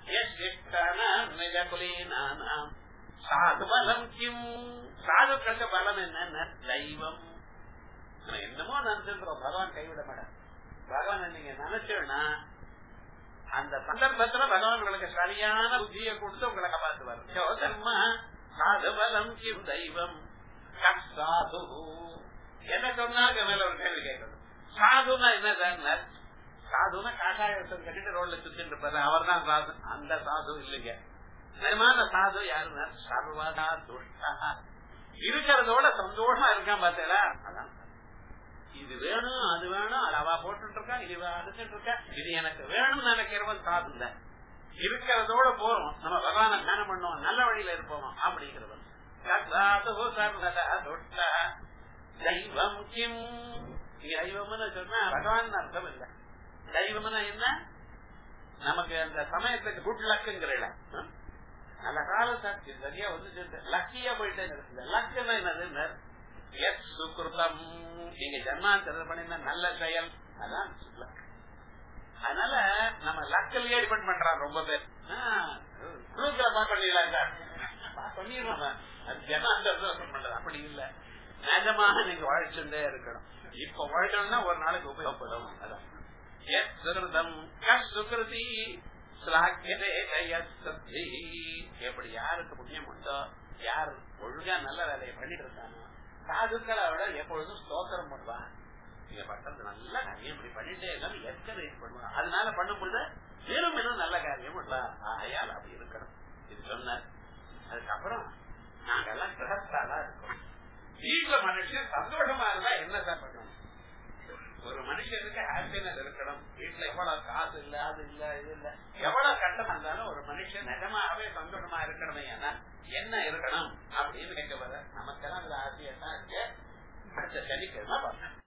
A: நிஜகுலீனானாம் சாது பலம் கிம் சாதுக்களுக்கு பலம் என்ன தெய்வம் என்னமோ நினைச்சிருக்கிறோம் பகவான் கைவிட மாட்டார் பகவான் நீங்க நினைச்சோன்னா அந்த சந்தர்ப்பத்துல பகவான் உங்களுக்கு சரியான புத்தியை கொடுத்து உங்களை காப்பாற்றுவார் தர்ம சாது பலம் கிம் தெய்வம் சாது என்ன சொன்னாங்க மேல ஒரு கேள்வி கேட்கணும் சாதுனா என்ன சாதுனா காஷாயத்தம் கட்டிட்டு ரோட்ல சுத்திட்டு இருப்பாரு அவர் தான் சாது அந்த சாது இல்லைங்க நிஜமான சாது யாருன்னா சர்வதா துஷ்டா இருக்கிறதோட சந்தோஷமா இருக்கான் பார்த்தீங்களா அதான் இது வேணும் அது வேணும் அது அவ போட்டு இருக்கா இது அடிச்சுட்டு இருக்கா இது எனக்கு வேணும்னு நினைக்கிறவன் சாதுங்க இருக்கிறதோட போறோம் நம்ம பகவான தியானம் பண்ணுவோம் நல்ல வழியில இருப்போம் அப்படிங்கிறவன் தெய்வம் கிம் தெய்வம்னு சொன்னா பகவான் அர்த்தம் இல்ல தெய்வம்னா என்ன நமக்கு அந்த சமயத்துக்கு குட் லக்குங்கிற நல்ல காலம் சரியா வந்து லக்கியா போயிட்டே லக்குன்னா என்னது எஸ் சுக்கிருத்தம் நீங்க ஜன்மாந்திரம் பண்ணின நல்ல செயல் அதான் அதனால நம்ம லக்கலையே டிபெண்ட் பண்றான் ரொம்ப பேர் ப்ளூக்ல பாக்கலாம் பண்ணிடுறோம் ஜனாந்தரம் அப்படி இல்ல நிஜமாக நீங்க வாழ்ச்சுட்டே இருக்கணும் இப்ப வாழ்க்கணும்னா ஒரு நாளைக்கு உபயோகப்படும் அதான் சுகிருதி எப்படி யாருக்கு புண்ணியம் உண்டோ யார் ஒழுங்கா நல்ல வேலையை பண்ணிட்டு இருக்கானோ சாதுக்களை விட எப்பொழுதும் ஸ்தோத்திரம் பண்ணுவான் நீங்க பண்றது நல்ல காரியம் இப்படி பண்ணிட்டே இருந்தாலும் எஸ்கரேஜ் பண்ணுவான் அதனால பண்ணும்போது மேலும் மேலும் நல்ல காரியம் ஆயால் அப்படி இருக்கணும் இது சொன்னார் அதுக்கப்புறம் நாங்கெல்லாம் கிரகஸ்தாலா இருக்கோம் வீட்டுல மனுஷன் சந்தோஷமா இருந்தா என்ன சார் பண்ணணும் ஒரு மனுஷனுக்கு ஹாப்பினஸ் இருக்கணும் வீட்டுல எவ்வளவு காசு இல்ல அது இல்ல இது இல்ல எவ்வளவு கஷ்டம் இருந்தாலும் ஒரு மனுஷன் நிஜமாகவே சந்தோஷமா இருக்கணுமே ஏன்னா என்ன இருக்கணும் அப்படின்னு கேட்க வர நமக்கெல்லாம் அது ஆசையா தான் இருக்கு அடுத்த சனிக்கிழமை பார்த்தேன்